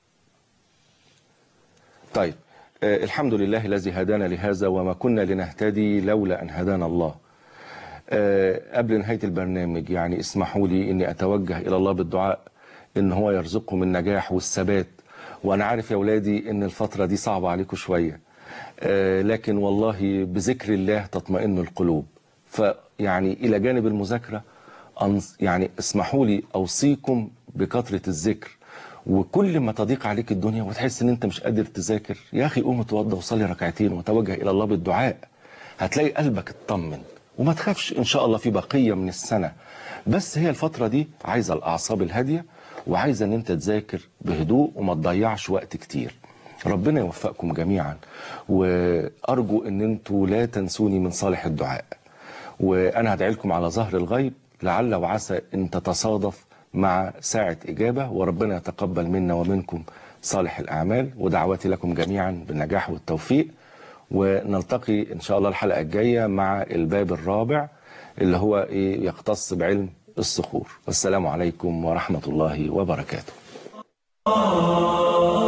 طيب آه الحمد لله الذي هدانا لهذا وما كنا لنهتدي لولا ان هدانا الله آه، قبل نهاية البرنامج يعني اسمحوا لي اني اتوجه الى الله بالدعاء ان هو يرزقكم النجاح والثبات وانا عارف يا اولادي ان الفترة دي صعبة عليكم شوية آه، لكن والله بذكر الله تطمئن القلوب فيعني الى جانب المذاكرة أنص- يعني اسمحوا لي اوصيكم بكثرة الذكر وكل ما تضيق عليك الدنيا وتحس ان انت مش قادر تذاكر يا اخي قوم اتوضى وصلي ركعتين وتوجه الى الله بالدعاء هتلاقي قلبك اطمن وما تخافش ان شاء الله في بقيه من السنه بس هي الفتره دي عايزه الاعصاب الهاديه وعايزه ان انت تذاكر بهدوء وما تضيعش وقت كتير ربنا يوفقكم جميعا وارجو ان انتوا لا تنسوني من صالح الدعاء وانا هدعي لكم على ظهر الغيب لعل وعسى ان تتصادف مع ساعة إجابة وربنا يتقبل منا ومنكم صالح الأعمال ودعواتي لكم جميعا بالنجاح والتوفيق ونلتقي إن شاء الله الحلقة الجاية مع الباب الرابع اللي هو إيه يختص بعلم الصخور والسلام عليكم ورحمة الله وبركاته